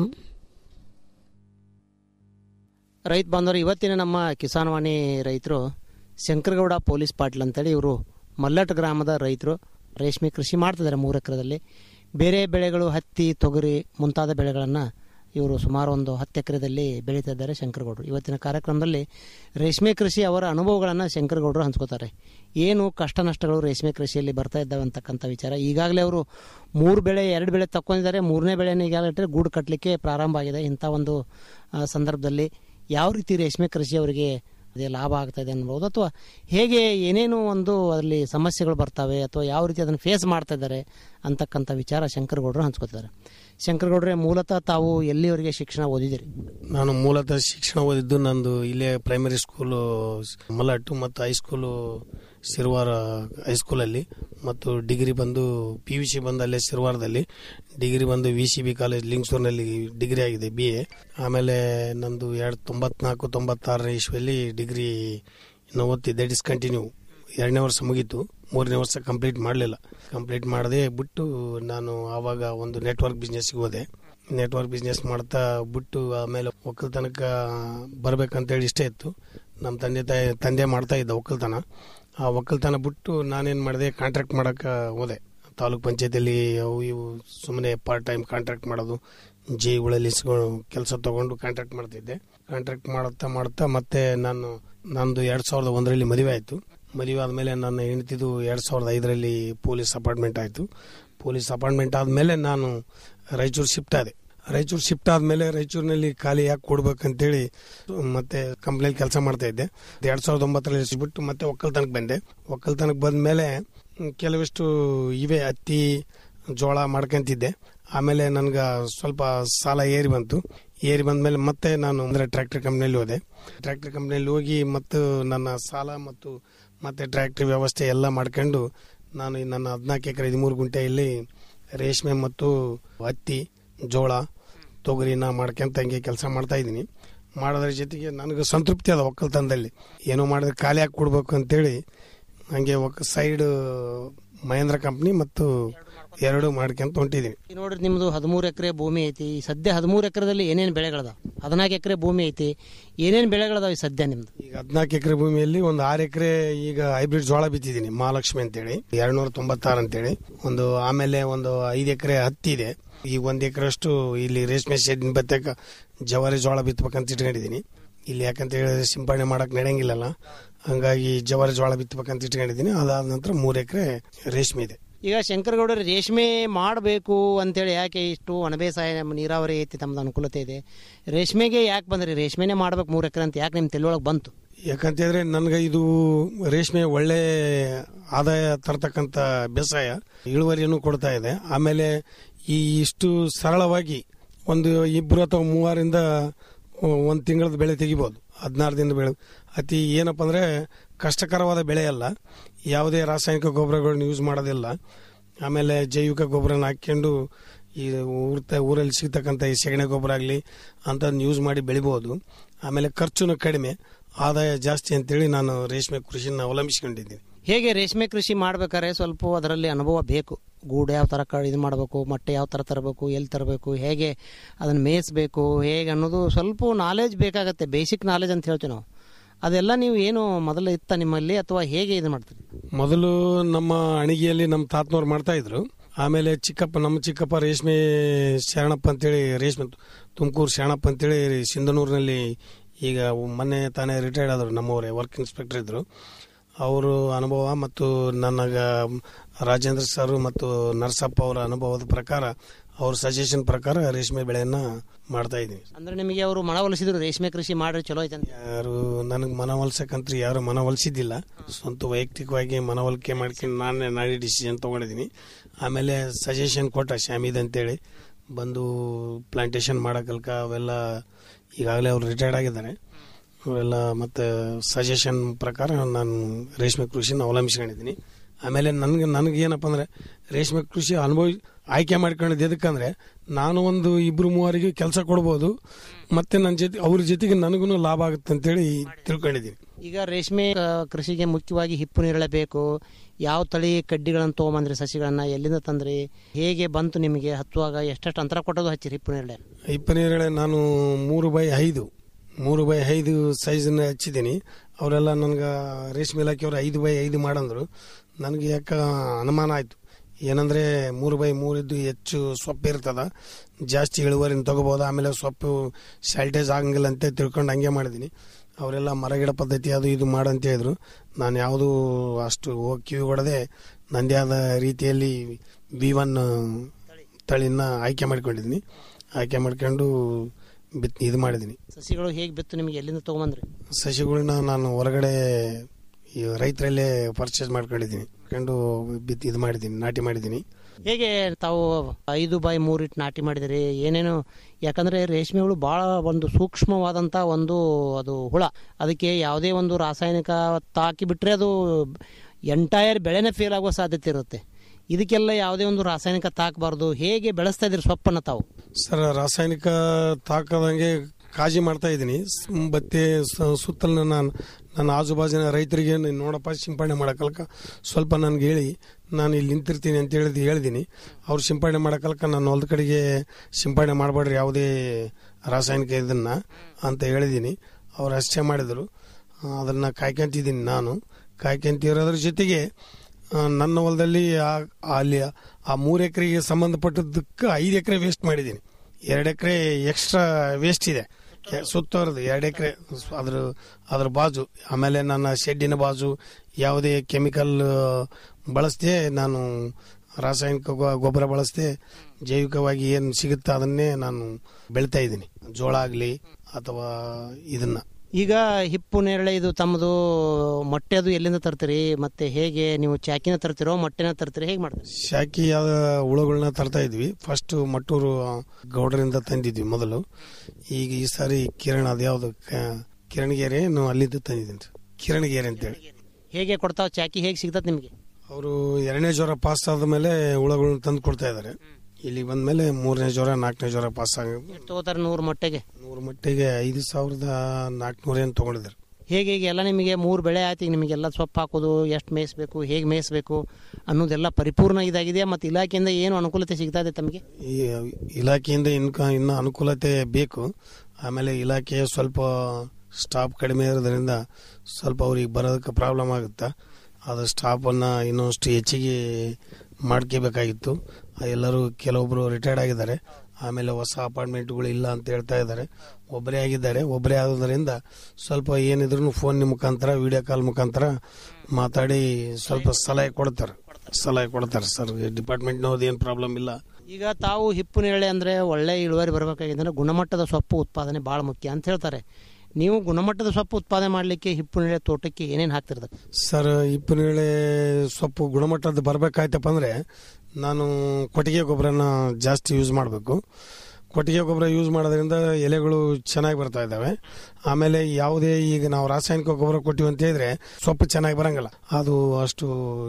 ರೈತ ಬಾಂಧವರು ಇವತ್ತಿನ ನಮ್ಮ ಕಿಸಾನ್ವಾಣಿ ರೈತರು ಶಂಕರಗೌಡ ಪೊಲೀಸ್ ಪಾಟೀಲ್ ಅಂತೇಳಿ ಇವರು ಮಲ್ಲಟ್ ಗ್ರಾಮದ ರೈತರು ರೇಷ್ಮೆ ಕೃಷಿ ಮಾಡ್ತಿದ್ದಾರೆ ಮೂರು ಎಕರೆದಲ್ಲಿ ಬೇರೆ ಬೆಳೆಗಳು ಹತ್ತಿ ತೊಗರಿ ಮುಂತಾದ ಬೆಳೆಗಳನ್ನು ಇವರು ಸುಮಾರು ಒಂದು ಹತ್ತು ಎಕರೆದಲ್ಲಿ ಬೆಳೀತಾ ಇದ್ದಾರೆ ಶಂಕರಗೌಡರು ಇವತ್ತಿನ ಕಾರ್ಯಕ್ರಮದಲ್ಲಿ ರೇಷ್ಮೆ ಕೃಷಿ ಅವರ ಅನುಭವಗಳನ್ನು ಶಂಕರಗೌಡರು ಹಂಚ್ಕೋತಾರೆ ಏನು ಕಷ್ಟ ನಷ್ಟಗಳು ರೇಷ್ಮೆ ಕೃಷಿಯಲ್ಲಿ ಬರ್ತಾ ಇದ್ದಾವೆ ಅಂತಕ್ಕಂಥ ವಿಚಾರ ಈಗಾಗಲೇ ಅವರು ಮೂರು ಬೆಳೆ ಎರಡು ಬೆಳೆ ತಕ್ಕೊಂಡಿದ್ದಾರೆ ಮೂರನೇ ಬೆಳೆಯನ್ನು ಈಗಾಗಲೇ ಗೂಡು ಕಟ್ಟಲಿಕ್ಕೆ ಪ್ರಾರಂಭ ಆಗಿದೆ ಇಂಥ ಒಂದು ಆ, ಸಂದರ್ಭದಲ್ಲಿ ಯಾವ ರೀತಿ ರೇಷ್ಮೆ ಕೃಷಿ ಅವರಿಗೆ ಅದೇ ಲಾಭ ಆಗ್ತಾ ಇದೆ ಅನ್ಬೋದು ಅಥವಾ ಹೇಗೆ ಏನೇನು ಒಂದು ಅದರಲ್ಲಿ ಸಮಸ್ಯೆಗಳು ಬರ್ತವೆ ಅಥವಾ ಯಾವ ರೀತಿ ಅದನ್ನು ಫೇಸ್ ಮಾಡ್ತಾ ಇದ್ದಾರೆ ಅಂತಕ್ಕಂಥ ವಿಚಾರ ಶಂಕರಗೌಡರು ಹಂಚ್ಕೋತಿದ್ದಾರೆ ಶಂಕರಗೌಡ್ರೆ ಮೂಲತಃ ತಾವು ಎಲ್ಲಿವರೆಗೆ ಶಿಕ್ಷಣ ಓದಿದಿರಿ ನಾನು ಮೂಲತಃ ಶಿಕ್ಷಣ ಓದಿದ್ದು ನಂದು ಇಲ್ಲೇ ಪ್ರೈಮರಿ ಸ್ಕೂಲು ಮಲಟ್ಟು ಮತ್ತು ಹೈಸ್ಕೂಲು ಸಿರುವಾರ ಹೈಸ್ಕೂಲಲ್ಲಿ ಮತ್ತು ಡಿಗ್ರಿ ಬಂದು ಪಿ ಯು ಸಿ ಬಂದು ಅಲ್ಲೇ ಸಿರುವಾರದಲ್ಲಿ ಡಿಗ್ರಿ ಬಂದು ವಿ ಸಿ ಬಿ ಕಾಲೇಜ್ ಲಿಂಗ್ಸೂರ್ನಲ್ಲಿ ಡಿಗ್ರಿ ಆಗಿದೆ ಬಿ ಎ ಆಮೇಲೆ ನಂದು ಎರಡು ತೊಂಬತ್ನಾಲ್ಕು ತೊಂಬತ್ತಾರನೇ ಇಸ್ವಿಯಲ್ಲಿ ಡಿಗ್ರಿ ಇನ್ನು ಓದ್ತಿದ್ದೆ ಡಿಸ್ಕಂಟಿನ್ಯೂ ಎರಡನೇ ವರ್ಷ ಮುಗೀತು ಮೂರನೇ ವರ್ಷ ಕಂಪ್ಲೀಟ್ ಮಾಡಲಿಲ್ಲ ಕಂಪ್ಲೀಟ್ ಮಾಡದೆ ಬಿಟ್ಟು ನಾನು ಆವಾಗ ಒಂದು ನೆಟ್ವರ್ಕ್ ಬಿಸ್ನೆಸ್ಗೆ ಹೋದೆ ನೆಟ್ವರ್ಕ್ ಬಿಸ್ನೆಸ್ ಮಾಡ್ತಾ ಬಿಟ್ಟು ಆಮೇಲೆ ಒಕ್ಕಲ್ತನಕ ಬರ್ಬೇಕಂತೇಳಿ ಇಷ್ಟ ಇತ್ತು ನಮ್ಮ ತಂದೆ ತಾಯಿ ತಂದೆ ಮಾಡ್ತಾ ಇದ್ದ ಒಕ್ಕಲ್ತನ ಆ ಒಕ್ಕಲ್ತನ ಬಿಟ್ಟು ನಾನೇನು ಮಾಡಿದೆ ಕಾಂಟ್ರಾಕ್ಟ್ ಮಾಡೋಕೆ ಹೋದೆ ತಾಲೂಕ್ ಪಂಚಾಯತಿಯಲ್ಲಿ ಅವು ಇವು ಸುಮ್ಮನೆ ಪಾರ್ಟ್ ಟೈಮ್ ಕಾಂಟ್ರಾಕ್ಟ್ ಮಾಡೋದು ಜೈಗಳಲ್ಲಿ ಕೆಲಸ ತಗೊಂಡು ಕಾಂಟ್ರಾಕ್ಟ್ ಮಾಡ್ತಿದ್ದೆ ಕಾಂಟ್ರಾಕ್ಟ್ ಮಾಡ್ತಾ ಮಾಡ್ತಾ ಮತ್ತೆ ನಾನು ನಂದು ಎರಡು ಸಾವಿರದ ಒಂದರಲ್ಲಿ ಮದುವೆ ಆಯಿತು ಮದುವೆ ಆದಮೇಲೆ ನನ್ನ ಹೆಂಡತಿದು ಎರಡು ಸಾವಿರದ ಐದರಲ್ಲಿ ಪೊಲೀಸ್ ಅಪಾರ್ಟ್ಮೆಂಟ್ ಆಯಿತು ಪೊಲೀಸ್ ಅಪಾರ್ಟ್ಮೆಂಟ್ ಆದಮೇಲೆ ನಾನು ರಾಯಚೂರು ಶಿಫ್ಟ್ ಆದೆ ರಾಯಚೂರು ಶಿಫ್ಟ್ ಆದಮೇಲೆ ರಾಯಚೂರಿನಲ್ಲಿ ಖಾಲಿ ಯಾಕೆ ಕೊಡ್ಬೇಕಂತೇಳಿ ಮತ್ತೆ ಕಂಪ್ನಿಯಲ್ಲಿ ಕೆಲಸ ಮಾಡ್ತಾ ಇದ್ದೆ ಎರಡು ಸಾವಿರದ ಒಂಬತ್ತರಲ್ಲಿ ಬಿಟ್ಟು ಮತ್ತೆ ಒಕ್ಕಲ್ತನಕ್ಕೆ ಬಂದೆ ಒಕ್ಕಲ್ತನಕ್ಕೆ ಬಂದ ಮೇಲೆ ಕೆಲವಿಷ್ಟು ಇವೆ ಹತ್ತಿ ಜೋಳ ಮಾಡ್ಕೊಂತಿದ್ದೆ ಆಮೇಲೆ ನನ್ಗೆ ಸ್ವಲ್ಪ ಸಾಲ ಏರಿ ಬಂತು ಏರಿ ಬಂದ್ಮೇಲೆ ಮತ್ತೆ ನಾನು ಅಂದ್ರೆ ಟ್ರ್ಯಾಕ್ಟರ್ ಕಂಪ್ನಿಯಲ್ಲಿ ಹೋದೆ ಟ್ರ್ಯಾಕ್ಟರ್ ಕಂಪ್ನಿಯಲ್ಲಿ ಹೋಗಿ ಮತ್ತು ನನ್ನ ಸಾಲ ಮತ್ತು ಮತ್ತೆ ಟ್ರ್ಯಾಕ್ಟರ್ ವ್ಯವಸ್ಥೆ ಎಲ್ಲ ಮಾಡ್ಕೊಂಡು ನಾನು ಈ ನನ್ನ ಹದಿನಾಲ್ಕು ಎಕರೆ ಹದಿಮೂರು ಗುಂಟೆಯಲ್ಲಿ ರೇಷ್ಮೆ ಮತ್ತು ಹತ್ತಿ ಜೋಳ ತೊಗರಿನ ಮಾಡ್ಕೊಂತ ಹಂಗೆ ಕೆಲಸ ಮಾಡ್ತಾ ಇದ್ದೀನಿ ಮಾಡೋದ್ರ ಜೊತೆಗೆ ನನಗೆ ಸಂತೃಪ್ತಿ ಅದ ಒಕ್ಕಲ್ತನದಲ್ಲಿ ಏನೋ ಮಾಡಿದ್ರೆ ಖಾಲಿ ಹಾಕಿ ಕೊಡ್ಬೇಕು ಅಂತೇಳಿ ಹಂಗೆ ಒಕ್ಕ ಸೈಡ್ ಮಹೇಂದ್ರ ಕಂಪ್ನಿ ಮತ್ತು ಎರಡು ಮಾಡ್ಕೊಂತ ಹೊಂಟಿದ್ದೀನಿ ಈ ನೋಡ್ರಿ ನಿಮ್ದು ಹದಿಮೂರು ಎಕರೆ ಭೂಮಿ ಐತಿ ಈ ಸದ್ಯ ಹದಿಮೂರು ಎಕರೆದಲ್ಲಿ ಏನೇನು ಬೆಳೆಗಳದಾವ ಹದಿನಾಲ್ಕು ಎಕರೆ ಭೂಮಿ ಐತಿ ಏನೇನು ಬೆಳೆಗಳದಾವ ಈ ಸದ್ಯ ನಿಮ್ದು ಈಗ ಹದಿನಾಲ್ಕು ಎಕರೆ ಭೂಮಿಯಲ್ಲಿ ಒಂದು ಆರು ಎಕರೆ ಈಗ ಹೈಬ್ರಿಡ್ ಜೋಳ ಬಿತ್ತಿದ್ದೀನಿ ಮಹಾಲಕ್ಷ್ಮಿ ಅಂತೇಳಿ ಎರಡ್ನೂರ ತೊಂಬತ್ತಾರು ಅಂತೇಳಿ ಒಂದು ಆಮೇಲೆ ಒಂದು ಐದು ಎಕರೆ ಹತ್ತಿ ಇದೆ ಈಗ ಒಂದ್ ಎಕರೆ ಅಷ್ಟು ಇಲ್ಲಿ ರೇಷ್ಮೆ ಶೆಡ್ ಬತ್ತಕ ಜವಾರಿ ಜೋಳ ಬಿತ್ತಬೇಕಂತ ಇಟ್ಕೊಂಡಿದ್ದೀನಿ ಇಲ್ಲಿ ಯಾಕಂತ ಹೇಳಿದ್ರೆ ಸಿಂಪಡಣೆ ಮಾಡಕ್ ನಡೆಯಂಗಿಲ್ಲಲ್ಲ ಹಂಗಾಗಿ ಜವಾರಿ ಜೋಳ ಬಿತ್ತಬೇಕಂತ ಇಟ್ಕೊಂಡಿದ್ದೀನಿ ಅದಾದ ನಂತರ ಮೂರು ಎಕರೆ ರೇಷ್ಮೆ ಇದೆ ಈಗ ಶಂಕರಗೌಡರು ರೇಷ್ಮೆ ಮಾಡಬೇಕು ಅಂತೇಳಿ ಯಾಕೆ ಇಷ್ಟು ಒಣಬೇಸಾಯ ನಮ್ಮ ನೀರಾವರಿ ಐತಿ ತಮ್ಮದು ಅನುಕೂಲತೆ ಇದೆ ರೇಷ್ಮೆಗೆ ಯಾಕೆ ಬಂದ್ರಿ ರೇಷ್ಮೆನೇ ಮಾಡ್ಬೇಕು ಮೂರು ಎಕರೆ ಅಂತ ಯಾಕೆ ನಿಮ್ಮ ತೆಲುವೊಳಗೆ ಬಂತು ಯಾಕಂತ ಹೇಳಿದ್ರೆ ನನ್ಗೆ ಇದು ರೇಷ್ಮೆ ಒಳ್ಳೆ ಆದಾಯ ತರ್ತಕ್ಕಂಥ ಬೇಸಾಯ ಇಳುವರಿಯನ್ನು ಕೊಡ್ತಾ ಇದೆ ಆಮೇಲೆ ಈ ಇಷ್ಟು ಸರಳವಾಗಿ ಒಂದು ಇಬ್ರು ಅಥವಾ ಮೂವರಿಂದ ಒಂದು ತಿಂಗಳದ ಬೆಳೆ ತೆಗಿಬೋದು ಹದಿನಾರು ದಿನದ ಬೆಳೆ ಅತಿ ಏನಪ್ಪ ಅಂದ್ರೆ ಕಷ್ಟಕರವಾದ ಬೆಳೆ ಅಲ್ಲ ಯಾವುದೇ ರಾಸಾಯನಿಕ ಗೊಬ್ಬರಗಳನ್ನ ಯೂಸ್ ಮಾಡೋದಿಲ್ಲ ಆಮೇಲೆ ಜೈವಿಕ ಗೊಬ್ಬರನ ಹಾಕ್ಕೊಂಡು ಈ ಊರ್ತ ಊರಲ್ಲಿ ಸಿಗ್ತಕ್ಕಂಥ ಈ ಸೆಗಣಿ ಗೊಬ್ಬರ ಆಗಲಿ ಅಂಥದ್ದನ್ನ ಯೂಸ್ ಮಾಡಿ ಬೆಳಿಬೋದು ಆಮೇಲೆ ಖರ್ಚುನು ಕಡಿಮೆ ಆದಾಯ ಜಾಸ್ತಿ ಅಂತೇಳಿ ನಾನು ರೇಷ್ಮೆ ಕೃಷಿನ ಅವಲಂಬಿಸಿಕೊಂಡಿದ್ದೀನಿ ಹೇಗೆ ರೇಷ್ಮೆ ಕೃಷಿ ಮಾಡ್ಬೇಕಾದ್ರೆ ಸ್ವಲ್ಪ ಅದರಲ್ಲಿ ಅನುಭವ ಬೇಕು ಗೂಡು ಯಾವ ಥರ ಕ ಇದು ಮಾಡಬೇಕು ಮೊಟ್ಟೆ ಯಾವ ಥರ ತರಬೇಕು ಎಲ್ಲಿ ತರಬೇಕು ಹೇಗೆ ಅದನ್ನು ಮೇಯಿಸ್ಬೇಕು ಹೇಗೆ ಅನ್ನೋದು ಸ್ವಲ್ಪ ನಾಲೆಜ್ ಬೇಕಾಗತ್ತೆ ಬೇಸಿಕ್ ನಾಲೆಜ್ ಅಂತ ಹೇಳ್ತೀವಿ ನಾವು ಅದೆಲ್ಲ ನೀವು ಏನು ಮೊದಲು ಇತ್ತ ನಿಮ್ಮಲ್ಲಿ ಅಥವಾ ಹೇಗೆ ಇದು ಮಾಡ್ತೀರಿ ಮೊದಲು ನಮ್ಮ ಅಣಿಗೆಯಲ್ಲಿ ನಮ್ಮ ತಾತನವ್ರು ಮಾಡ್ತಾ ಇದ್ರು ಆಮೇಲೆ ಚಿಕ್ಕಪ್ಪ ನಮ್ಮ ಚಿಕ್ಕಪ್ಪ ರೇಷ್ಮೆ ಶರಣಪ್ಪ ಅಂತೇಳಿ ರೇಷ್ಮೆ ತುಮಕೂರು ಶರಣಪ್ಪ ಅಂತೇಳಿ ಸಿಂಧನೂರಿನಲ್ಲಿ ಈಗ ಮೊನ್ನೆ ತಾನೇ ರಿಟೈರ್ಡ್ ಆದರು ನಮ್ಮವರೇ ವರ್ಕ್ ಇನ್ಸ್ಪೆಕ್ಟರ್ ಇದ್ರು ಅವರು ಅನುಭವ ಮತ್ತು ನನಗ ರಾಜೇಂದ್ರ ಸರ್ ಮತ್ತು ನರಸಪ್ಪ ಅವರ ಅನುಭವದ ಪ್ರಕಾರ ಅವ್ರ ಸಜೆಷನ್ ಪ್ರಕಾರ ರೇಷ್ಮೆ ಬೆಳೆಯನ್ನ ಮಾಡ್ತಾ ಇದ್ದೀನಿ ಅಂದ್ರೆ ನಿಮಗೆ ಅವರು ಮನವೊಲಿಸಿದ್ರು ರೇಷ್ಮೆ ಕೃಷಿ ಮಾಡ್ರಿ ಚಲೋ ಐತೆ ಅಂತ ಯಾರು ನನಗೆ ಮನವೊಲ್ಸಕ್ಕಂತೂ ಯಾರು ಮನವೊಲಿಸಿದ್ದಿಲ್ಲ ಸ್ವಂತ ವೈಯಕ್ತಿಕವಾಗಿ ಮನವೊಲಿಕೆ ಮಾಡ್ಕೊಂಡು ನಾನೇ ನಾಡಿ ಡಿಸಿಷನ್ ತೊಗೊಂಡಿದ್ದೀನಿ ಆಮೇಲೆ ಸಜೆಷನ್ ಕೊಟ್ಟ ಶ್ಯಾಮಿದ್ ಅಂತೇಳಿ ಬಂದು ಪ್ಲಾಂಟೇಶನ್ ಮಾಡೋಕಲ್ಕ ಅವೆಲ್ಲ ಈಗಾಗಲೇ ಅವ್ರು ರಿಟೈರ್ಡ್ ಆಗಿದ್ದಾರೆ ಅವೆಲ್ಲ ಮತ್ತೆ ಸಜೆಷನ್ ಪ್ರಕಾರ ನಾನು ರೇಷ್ಮೆ ಕೃಷಿನ ಅವಲಂಬಿಸ್ಕೊಂಡಿದ್ದೀನಿ ಆಮೇಲೆ ನನಗೆ ನನಗೆ ಏನಪ್ಪ ಅಂದ್ರೆ ರೇಷ್ಮೆ ಕೃಷಿ ಅನುಭವ ಆಯ್ಕೆ ಮಾಡ್ಕೊಂಡಿದ್ದು ಎದಕ್ಕಂದ್ರೆ ನಾನು ಒಂದು ಇಬ್ರು ಮೂವರಿಗೆ ಕೆಲಸ ಕೊಡ್ಬೋದು ಮತ್ತೆ ನನ್ನ ಜೊತೆ ಅವ್ರ ಜೊತೆಗೆ ನನಗೂ ಲಾಭ ಆಗುತ್ತೆ ಅಂತೇಳಿ ತಿಳ್ಕೊಂಡಿದ್ದೀನಿ ಈಗ ರೇಷ್ಮೆ ಆ, ಕೃಷಿಗೆ ಮುಖ್ಯವಾಗಿ ಹಿಪ್ಪು ನೇರಳೆ ಬೇಕು ಯಾವ ತಳಿ ಕಡ್ಡಿಗಳನ್ನು ತೊಗೊಂಬಂದ್ರಿ ಸಸಿಗಳನ್ನ ಎಲ್ಲಿಂದ ತಂದ್ರಿ ಹೇಗೆ ಬಂತು ನಿಮಗೆ ಹತ್ತುವಾಗ ಎಷ್ಟೆಷ್ಟು ಅಂತರ ಕೊಟ್ಟೋದು ಹಚ್ಚಿರಿ ಹಿಪ್ಪು ನೇರಳೆ ಇಪ್ಪನೇರಳೆ ನಾನು ಮೂರು ಬೈ ಐದು ಮೂರು ಬೈ ಐದು ಸೈಜ್ನ ಹಚ್ಚಿದ್ದೀನಿ ಅವರೆಲ್ಲ ನನಗೆ ರೇಷ್ಮೆ ಇಲಾಖೆಯವರು ಐದು ಬೈ ಐದು ಮಾಡಂದ್ರು ನನಗೆ ಯಾಕ ಅನುಮಾನ ಆಯಿತು ಏನಂದ್ರೆ ಮೂರು ಬೈ ಮೂರಿದ್ದು ಹೆಚ್ಚು ಸೊಪ್ಪು ಇರ್ತದ ಜಾಸ್ತಿ ಇಳುವರಿನ ತಗೋಬಹುದು ಆಮೇಲೆ ಸೊಪ್ಪು ಶಾಲ್ಟೇಜ್ ಆಗಂಗಿಲ್ಲ ಅಂತ ತಿಳ್ಕೊಂಡು ಹಂಗೆ ಮಾಡಿದ್ದೀನಿ ಅವರೆಲ್ಲ ಮರಗಿಡ ಪದ್ಧತಿ ಅದು ಇದು ಮಾಡಂತ ಹೇಳಿದ್ರು ನಾನು ಯಾವುದು ಅಷ್ಟು ಹೋಗಿ ಕಿವಿ ಹೊಡೆದೆ ನಂದೇ ಆದ ರೀತಿಯಲ್ಲಿ ಬಿ ಒನ್ ತಳಿನ ಆಯ್ಕೆ ಮಾಡ್ಕೊಂಡಿದ್ದೀನಿ ಆಯ್ಕೆ ಮಾಡ್ಕೊಂಡು ಬಿತ್ ಇದು ಮಾಡಿದ್ದೀನಿ ಸಸಿಗಳು ಹೇಗೆ ಬಿತ್ತು ನಿಮಗೆ ಎಲ್ಲಿಂದ ತೊಗೊಂಬಂದ್ರಿ ಸಸಿಗಳನ್ನ ನಾನು ಹೊರಗಡೆ ಈ ರೈತರಲ್ಲೇ ಪರ್ಚೇಸ್ ಮಾಡ್ಕೊಂಡಿದ್ದೀನಿ ಕಂಡು ಬಿತ್ ಇದು ಮಾಡಿದ್ದೀನಿ ನಾಟಿ ಮಾಡಿದ್ದೀನಿ ಹೇಗೆ ತಾವು ಐದು ಬೈ ಮೂರು ಇಟ್ಟು ನಾಟಿ ಮಾಡಿದಿರಿ ಏನೇನು ಯಾಕಂದ್ರೆ ರೇಷ್ಮೆ ಹುಳು ಬಹಳ ಒಂದು ಸೂಕ್ಷ್ಮವಾದಂತ ಒಂದು ಅದು ಹುಳ ಅದಕ್ಕೆ ಯಾವುದೇ ಒಂದು ರಾಸಾಯನಿಕ ತಾಕಿ ಬಿಟ್ರೆ ಅದು ಎಂಟೈರ್ ಬೆಳೆನೇ ಫೇಲ್ ಆಗುವ ಸಾಧ್ಯತೆ ಇರುತ್ತೆ ಇದಕ್ಕೆಲ್ಲ ಯಾವುದೇ ಒಂದು ರಾಸಾಯನಿಕ ತಾಕಬಾರ್ದು ಹೇಗೆ ಬೆಳೆಸ್ತಾ ಇದ್ರಿ ಸೊಪ್ಪನ್ನ ತಾವು ಸರ್ ರಾಸಾಯನಿಕ ತಾಕದಂಗೆ ಕಾಳಜಿ ಮಾಡ್ತಾ ಇದ್ದೀನಿ ಸ್- ಮತ್ತೆ ಸ- ಸುತ್ತಲ ನಾನು ನನ್ನ ಆಜುಬಾಜಿನ ರೈತರಿಗೆ ನೀನ್ ನೋಡಪ್ಪ ಸಿಂಪಡಣೆ ಮಾಡಕಲ್ಕ ಸ್ವಲ್ಪ ನನ್ಗೆ ಹೇಳಿ ನಾನು ಇಲ್ಲಿ ನಿಂತಿರ್ತೀನಿ ಅಂತ ಹೇಳಿದ್ ಹೇಳಿದ್ದೀನಿ ಅವ್ರು ಸಿಂಪಡಣೆ ಮಾಡಕಲ್ಕ ನಾನು ಹೊಲದ ಕಡೆಗೆ ಸಿಂಪಡಣೆ ಮಾಡಬೇಡ್ರಿ ಯಾವುದೇ ರಾಸಾಯನಿಕ ಇದನ್ನ ಅಂತ ಹೇಳಿದ್ದೀನಿ ಅವ್ರು ಅಷ್ಟೇ ಮಾಡಿದರು ಅದನ್ನ ಕಾಯ್ಕೊಂತಿದ್ದೀನಿ ನಾನು ಕಾಯ್ಕೊಂತಿರೋದ್ರ ಜೊತೆಗೆ ಆ, ನನ್ನ ಹೊಲದಲ್ಲಿ ಆ- ಅಲ್ಲಿ ಆ ಮೂರು ಎಕರೆಗೆ ಸಂಬಂಧಪಟ್ಟದಕ್ಕೆ ಐದು ಎಕರೆ ವೇಸ್ಟ್ ಮಾಡಿದ್ದೀನಿ ಎರಡು ಎಕರೆ ಎಕ್ಸ್ಟ್ರಾ ವೇಸ್ಟ್ ಇದೆ ಎ- ಸುತ್ತೋರ್ದು ಎರಡು ಎಕರೆ ಅದ್ರ ಅದ್ರ ಬಾಜು ಆಮೇಲೆ ನನ್ನ ಶೆಡ್ಡಿನ ಬಾಜು ಯಾವುದೇ ಕೆಮಿಕಲ್ ಬಳಸದೆ ನಾನು ರಾಸಾಯನಿಕ ಗೊ- ಗೊಬ್ಬರ ಬಳಸದೆ ಜೈವಿಕವಾಗಿ ಏನು ಸಿಗುತ್ತೆ ಅದನ್ನೇ ನಾನು ಬೆಳಿತಾ ಇದ್ದೀನಿ ಜೋಳ ಆಗಲಿ ಅಥವಾ ಇದನ್ನ ಈಗ ಹಿಪ್ಪು ನೇರಳೆ ಇದು ತಮ್ಮದು ಮೊಟ್ಟೆ ಅದು ಎಲ್ಲಿಂದ ತರ್ತೀರಿ ಮತ್ತೆ ಹೇಗೆ ನೀವು ಚಾಕಿನ ತರ್ತಿರೋ ಮೊಟ್ಟೆನ ತರ್ತೀರಿ ಹೇಗೆ ಮಾಡ್ತೀರಿ ಶಾಖಿಯಾದ ಹುಳುಗಳನ್ನ ತರ್ತಾ ಇದ್ವಿ ಫಸ್ಟ್ ಮಟ್ಟೂರು ಗೌಡರಿಂದ ತಂದಿದ್ವಿ ಮೊದಲು ಈಗ ಈ ಸಾರಿ ಕಿರಣ್ ಅದ್ಯಾವ್ದು ಕ- ಕಿರಣ್ಗೆರೆ ನಾವು ಅಲ್ಲಿಂದ ತಂದಿದ್ದೀನಿ ಕಿರಣ್ಗೆರೆ ಅಂತೇಳಿ ಹೇಗೆ ಕೊಡ್ತಾವ ಚಾಕಿ ಹೇಗೆ ಸಿಗ್ತದೆ ನಿಮಗೆ ಅವರು ಎರಡನೇ ಜ್ವರ ಪಾಸ್ ಆದ ಮೇಲೆ ಹುಳುಗಳನ್ನ ತಂದು ಕೊಡ್ತಾ ಇದ್ದಾರೆ ಇಲ್ಲಿ ಬಂದ್ಮೇಲೆ ಮೂರನೇ ಜ್ವರ ನಾಲ್ಕನೇ ಜ್ವರ ಪಾಸ್ ಆಗ ಎಷ್ಟು ತಗೋತಾರೆ ನೂರು ಮೊಟ್ಟೆಗೆ ನೂರು ಮಟ್ಟಿಗೆ ಐದು ಸಾವಿರದ ನಾಲ್ಕುನೂರ ಏನು ತಗೊಂಡಿದ್ದಾರೆ ಹೇಗೆ ಈಗ ಎಲ್ಲ ನಿಮಗೆ ಮೂರು ಬೆಳೆ ಆಯ್ತು ಈಗ ನಿಮಗೆಲ್ಲ ಸೊಪ್ಪು ಹಾಕೋದು ಎಷ್ಟು ಮೇಯಿಸ್ಬೇಕು ಹೇಗೆ ಮೇಯಿಸ್ಬೇಕು ಅನ್ನೋದೆಲ್ಲ ಪರಿಪೂರ್ಣ ಇದಾಗಿದೆ ಮತ್ತು ಇಲಾಖೆಯಿಂದ ಏನು ಅನುಕೂಲತೆ ಸಿಗ್ತಾ ಇದೆ ತಮಗೆ ಈ ಇಲಾಖೆಯಿಂದ ಇನ್ಕ ಇನ್ನು ಅನುಕೂಲತೆ ಬೇಕು ಆಮೇಲೆ ಇಲಾಖೆ ಸ್ವಲ್ಪ ಸ್ಟಾಫ್ ಕಡಿಮೆ ಇರೋದ್ರಿಂದ ಸ್ವಲ್ಪ ಅವ್ರಿಗೆ ಬರೋದಕ್ಕೆ ಪ್ರಾಬ್ಲಮ್ ಆಗುತ್ತೆ ಅದು ಸ್ಟಾಫನ್ನು ಇನ್ನೊಷ್ಟು ಹೆಚ್ಚಿಗೆ ಮಾಡ್ಕೋಬೇಕಾಗಿತ್ತು ಎಲ್ಲರೂ ಕೆಲವೊಬ್ಬರು ರಿಟೈರ್ಡ್ ಆಗಿದ್ದಾರೆ ಆಮೇಲೆ ಹೊಸ ಅಪಾರ್ಟ್ಮೆಂಟ್ಗಳು ಇಲ್ಲ ಅಂತ ಹೇಳ್ತಾ ಇದ್ದಾರೆ ಒಬ್ಬರೇ ಆಗಿದ್ದಾರೆ ಒಬ್ಬರೇ ಆಗೋದ್ರಿಂದ ಸ್ವಲ್ಪ ಏನಿದ್ರು ಫೋನ್ ಮುಖಾಂತರ ವಿಡಿಯೋ ಕಾಲ್ ಮುಖಾಂತರ ಮಾತಾಡಿ ಸ್ವಲ್ಪ ಸಲಹೆ ಕೊಡ್ತಾರೆ ಸಲಹೆ ಕೊಡ್ತಾರೆ ಸರ್ ಡಿಪಾರ್ಟ್ಮೆಂಟ್ನವ್ರದ್ದು ಏನು ಪ್ರಾಬ್ಲಮ್ ಇಲ್ಲ ಈಗ ತಾವು ಹಿಪ್ಪು ನೇರಳೆ ಅಂದರೆ ಒಳ್ಳೆ ಇಳುವರಿ ಬರಬೇಕಾಗಿದೆ ಅಂದರೆ ಗುಣಮಟ್ಟದ ಸೊಪ್ಪು ಉತ್ಪಾದನೆ ಭಾಳ ಮುಖ್ಯ ಅಂತ ಹೇಳ್ತಾರೆ ನೀವು ಗುಣಮಟ್ಟದ ಸೊಪ್ಪು ಉತ್ಪಾದನೆ ಮಾಡಲಿಕ್ಕೆ ಹಿಪ್ಪು ನೇರಳೆ ತೋಟಕ್ಕೆ ಏನೇನು ಹಾಕ್ತಿರ್ತಾರೆ ಸರ್ ಇಪ್ಪನೇಳೆ ಸೊಪ್ಪು ಗುಣಮಟ್ಟದ ಬರಬೇಕಾಯ್ತಪ್ಪ ಅಂದರೆ ನಾನು ಕೊಟ್ಟಿಗೆ ಗೊಬ್ಬರನ ಜಾಸ್ತಿ ಯೂಸ್ ಮಾಡಬೇಕು ಕೊಟ್ಟಿಗೆ ಗೊಬ್ಬರ ಯೂಸ್ ಮಾಡೋದ್ರಿಂದ ಎಲೆಗಳು ಚೆನ್ನಾಗಿ ಬರ್ತಾ ಇದ್ದಾವೆ ಆಮೇಲೆ ಯಾವುದೇ ಈಗ ನಾವು ರಾಸಾಯನಿಕ ಗೊಬ್ಬರ ಕೊಟ್ಟಿವಿ ಅಂತ ಹೇಳಿದ್ರೆ ಸೊಪ್ಪು ಚೆನ್ನಾಗಿ ಬರಂಗಿಲ್ಲ ಅದು ಅಷ್ಟು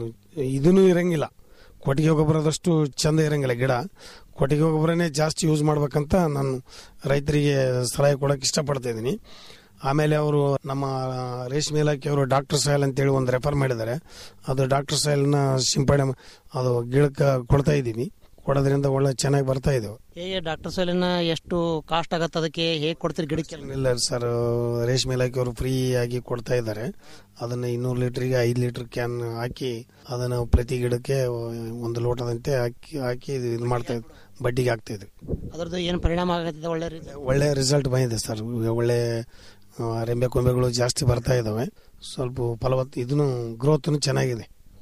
ಇದೂ ಇರಂಗಿಲ್ಲ ಕೊಟ್ಟಿಗೆ ಗೊಬ್ಬರದಷ್ಟು ಚಂದ ಇರಂಗಿಲ್ಲ ಗಿಡ ಕೊಟ್ಟಿಗೆ ಗೊಬ್ಬರನೇ ಜಾಸ್ತಿ ಯೂಸ್ ಮಾಡ್ಬೇಕಂತ ನಾನು ರೈತರಿಗೆ ಸಲಹೆ ಕೊಡೋಕೆ ಇಷ್ಟಪಡ್ತಾ ಇದ್ದೀನಿ ಆಮೇಲೆ ಅವರು ನಮ್ಮ ರೇಷ್ಮೆ ಇಲಾಖೆಯವರು ಡಾಕ್ಟರ್ ಸಾಯಿಲ್ ಅಂತೇಳಿ ಒಂದು ರೆಫರ್ ಮಾಡಿದ್ದಾರೆ ಅದು ಡಾಕ್ಟರ್ ಸಾಯಿಲ್ನ ಸಿಂಪಡಣೆ ಮಾ- ಅದು ಗಿಡಕ್ಕೆ ಕೊಡ್ತಾ ಇದ್ದೀವಿ ಕೊಡೋದ್ರಿಂದ ಒಳ್ಳೆ ಚೆನ್ನಾಗಿ ಬರ್ತಾ ಇದ್ದೇವೆ ಹೇಗೆ ಡಾಕ್ಟರ್ ಸೈಲಿನ ಎಷ್ಟು ಕಾಸ್ಟ್ ಆಗತ್ತೆ ಅದಕ್ಕೆ ಹೇಗೆ ಕೊಡ್ತೀರಿ ಗಿಡಕ್ಕೆ ಇಲ್ಲ ಸರ್ ರೇಷ್ಮೆ ಇಲಾಖೆಯವರು ಫ್ರೀ ಆಗಿ ಕೊಡ್ತಾ ಇದ್ದಾರೆ ಅದನ್ನ ಇನ್ನೂರು ಲೀಟರ್ಗೆ ಐದು ಲೀಟರ್ ಕ್ಯಾನ್ ಹಾಕಿ ಅದನ್ನು ಪ್ರತಿ ಗಿಡಕ್ಕೆ ಒಂದು ಲೋಟದಂತೆ ಹಾಕಿ ಹಾಕಿ ಇದು ಇದು ಮಾಡ್ತಾ ಇದ್ವಿ ಬಡ್ಡಿಗೆ ಹಾಕ್ತಾ ಇದ್ವಿ ಅದ್ರದ್ದು ಏನು ಪರಿಣಾಮ ಆಗತ್ತೆ ಒಳ್ಳೆ ರೀತಿ ಒಳ್ಳೆ ರಿಸಲ್ಟ್ ಬಂದಿದೆ ಸರ್ ಒಳ್ಳೆ ಆ, ರೆಂಬೆ ಕೊಂಬೆಗಳು ಜಾಸ್ತಿ ಬರ್ತಾ ಇದಾವೆ ಸ್ವಲ್ಪ ಫಲವತ್ತು ಇದನ್ನು ಗ್ರೋತ್ನು ಚೆನ್ನಾಗಿದೆ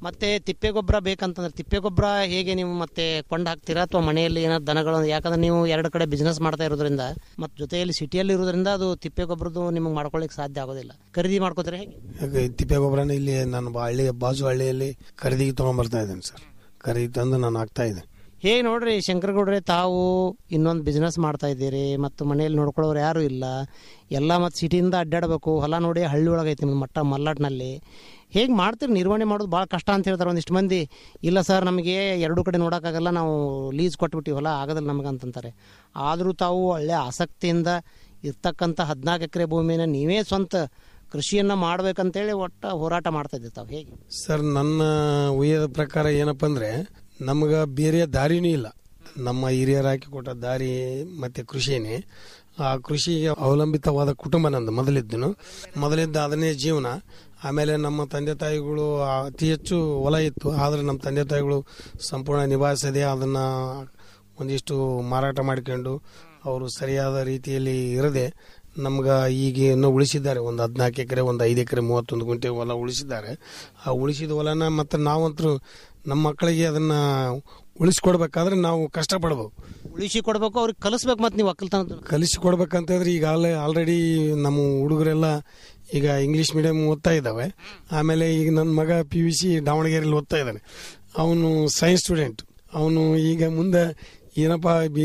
ಮತ್ತೆ ತಿಪ್ಪೆ ಗೊಬ್ಬರ ಬೇಕಂತಂದ್ರೆ ತಿಪ್ಪೆ ಗೊಬ್ಬರ ಹೇಗೆ ನೀವು ಮತ್ತೆ ಕೊಂಡು ಹಾಕ್ತೀರಾ ಅಥವಾ ಮನೆಯಲ್ಲಿ ಏನಾದ್ರು ದನಗಳು ಯಾಕಂದ್ರೆ ನೀವು ಎರಡು ಕಡೆ ಬಿಸ್ನೆಸ್ ಮಾಡ್ತಾ ಇರೋದ್ರಿಂದ ಮತ್ತು ಜೊತೆಯಲ್ಲಿ ಸಿಟಿಯಲ್ಲಿ ಇರೋದ್ರಿಂದ ಅದು ತಿಪ್ಪೆ ಗೊಬ್ಬರದ್ದು ನಿಮಗೆ ಮಾಡ್ಕೊಳ್ಳಿಕ್ಕೆ ಸಾಧ್ಯ ಆಗೋದಿಲ್ಲ ಖರೀದಿ ಮಾಡ್ಕೋತಾರೆ ಹೇಗೆ ಯಾಕೆ ತಿಪ್ಪೆ ಗೊಬ್ಬರನ ಇಲ್ಲಿ ನಾನು ಬಾ- ಹಳ್ಳಿ ಬಾಜು ಹಳ್ಳಿಯಲ್ಲಿ ಖರೀದಿಗೆ ತೊಗೊಂಬರ್ತಾ ಇದ್ದೇನೆ ಸರ್ ಖರೀದಿ ತಂದು ನಾನು ಹಾಕ್ತಾ ಇದ್ದೇನೆ ಹೇಗೆ ನೋಡ್ರಿ ಶಂಕರಗೌಡ್ರೆ ತಾವು ಇನ್ನೊಂದು ಬಿಸ್ನೆಸ್ ಮಾಡ್ತಾ ಇದ್ದೀರಿ ಮತ್ತು ಮನೆಯಲ್ಲಿ ನೋಡ್ಕೊಳ್ಳೋರು ಯಾರು ಇಲ್ಲ ಎಲ್ಲ ಮತ್ತು ಸಿಟಿಯಿಂದ ಅಡ್ಡಾಡಬೇಕು ಹೊಲ ನೋಡಿ ಹಳ್ಳಿ ಒಳಗೈತಿ ನಿಮ್ದು ಮಟ್ಟ ಮಲ್ನಾಟ್ನಲ್ಲಿ ಹೇಗೆ ಮಾಡ್ತೀರಿ ನಿರ್ವಹಣೆ ಮಾಡೋದು ಭಾಳ ಕಷ್ಟ ಅಂತ ಹೇಳ್ತಾರೆ ಒಂದಿಷ್ಟು ಮಂದಿ ಇಲ್ಲ ಸರ್ ನಮಗೆ ಎರಡು ಕಡೆ ನೋಡೋಕ್ಕಾಗಲ್ಲ ನಾವು ಲೀಸ್ ಕೊಟ್ಬಿಟ್ಟು ಹೊಲ ಆಗೋದಿಲ್ಲ ನಮಗೆ ಅಂತಂತಾರೆ ಆದರೂ ತಾವು ಒಳ್ಳೆ ಆಸಕ್ತಿಯಿಂದ ಇರ್ತಕ್ಕಂಥ ಹದಿನಾಲ್ಕು ಎಕರೆ ಭೂಮಿನ ನೀವೇ ಸ್ವಂತ ಕೃಷಿಯನ್ನು ಮಾಡ್ಬೇಕಂತೇಳಿ ಒಟ್ಟು ಹೋರಾಟ ಮಾಡ್ತಾ ಇದ್ದೀವಿ ತಾವು ಹೇಗೆ ಸರ್ ನನ್ನ ಉಯ್ಯದ ಪ್ರಕಾರ ಏನಪ್ಪ ಅಂದ್ರೆ ನಮ್ಗೆ ಬೇರೆ ದಾರಿನೂ ಇಲ್ಲ ನಮ್ಮ ಹಿರಿಯರು ಹಾಕಿಕೊಟ್ಟ ದಾರಿ ಮತ್ತೆ ಕೃಷಿನೇ ಆ ಕೃಷಿಗೆ ಅವಲಂಬಿತವಾದ ಕುಟುಂಬ ನಂದು ಮೊದಲಿದ್ದನು ಮೊದಲಿದ್ದ ಅದನ್ನೇ ಜೀವನ ಆಮೇಲೆ ನಮ್ಮ ತಂದೆ ತಾಯಿಗಳು ಅತಿ ಹೆಚ್ಚು ಹೊಲ ಇತ್ತು ಆದರೆ ನಮ್ಮ ತಂದೆ ತಾಯಿಗಳು ಸಂಪೂರ್ಣ ನಿಭಾಯಿಸದೆ ಅದನ್ನ ಒಂದಿಷ್ಟು ಮಾರಾಟ ಮಾಡ್ಕೊಂಡು ಅವರು ಸರಿಯಾದ ರೀತಿಯಲ್ಲಿ ಇರದೆ ನಮ್ಗೆ ಈಗ ಇನ್ನೂ ಉಳಿಸಿದ್ದಾರೆ ಒಂದು ಹದಿನಾಲ್ಕು ಎಕರೆ ಒಂದು ಐದು ಎಕರೆ ಮೂವತ್ತೊಂದು ಗುಂಟೆ ಹೊಲ ಉಳಿಸಿದ್ದಾರೆ ಆ ಉಳಿಸಿದ ಹೊಲನ ಮತ್ತು ನಾವಂತರೂ ನಮ್ಮ ಮಕ್ಕಳಿಗೆ ಅದನ್ನ ಉಳಿಸ್ಕೊಡ್ಬೇಕಾದ್ರೆ ನಾವು ಕಷ್ಟಪಡ್ಬೇಕು ಉಳಿಸಿ ಕೊಡ್ಬೇಕು ಅವ್ರಿಗೆ ಕಲಿಸ್ಬೇಕು ಮತ್ತು ನೀವು ಒಕ್ಕಲ್ತನ ಕಲಿಸಿ ಕೊಡ್ಬೇಕಂತಂದ್ರೆ ಈಗ ಆಲ್ರೆಡಿ ನಮ್ಮ ಹುಡುಗರೆಲ್ಲ ಈಗ ಇಂಗ್ಲಿಷ್ ಮೀಡಿಯಂ ಓದ್ತಾ ಇದ್ದಾವೆ ಆಮೇಲೆ ಈಗ ನನ್ನ ಮಗ ಪಿ ಯು ಸಿ ದಾವಣಗೆರೆಯಲ್ಲಿ ಓದ್ತಾ ಇದ್ದಾನೆ ಅವನು ಸೈನ್ಸ್ ಸ್ಟೂಡೆಂಟ್ ಅವನು ಈಗ ಮುಂದೆ ಏನಪ್ಪ B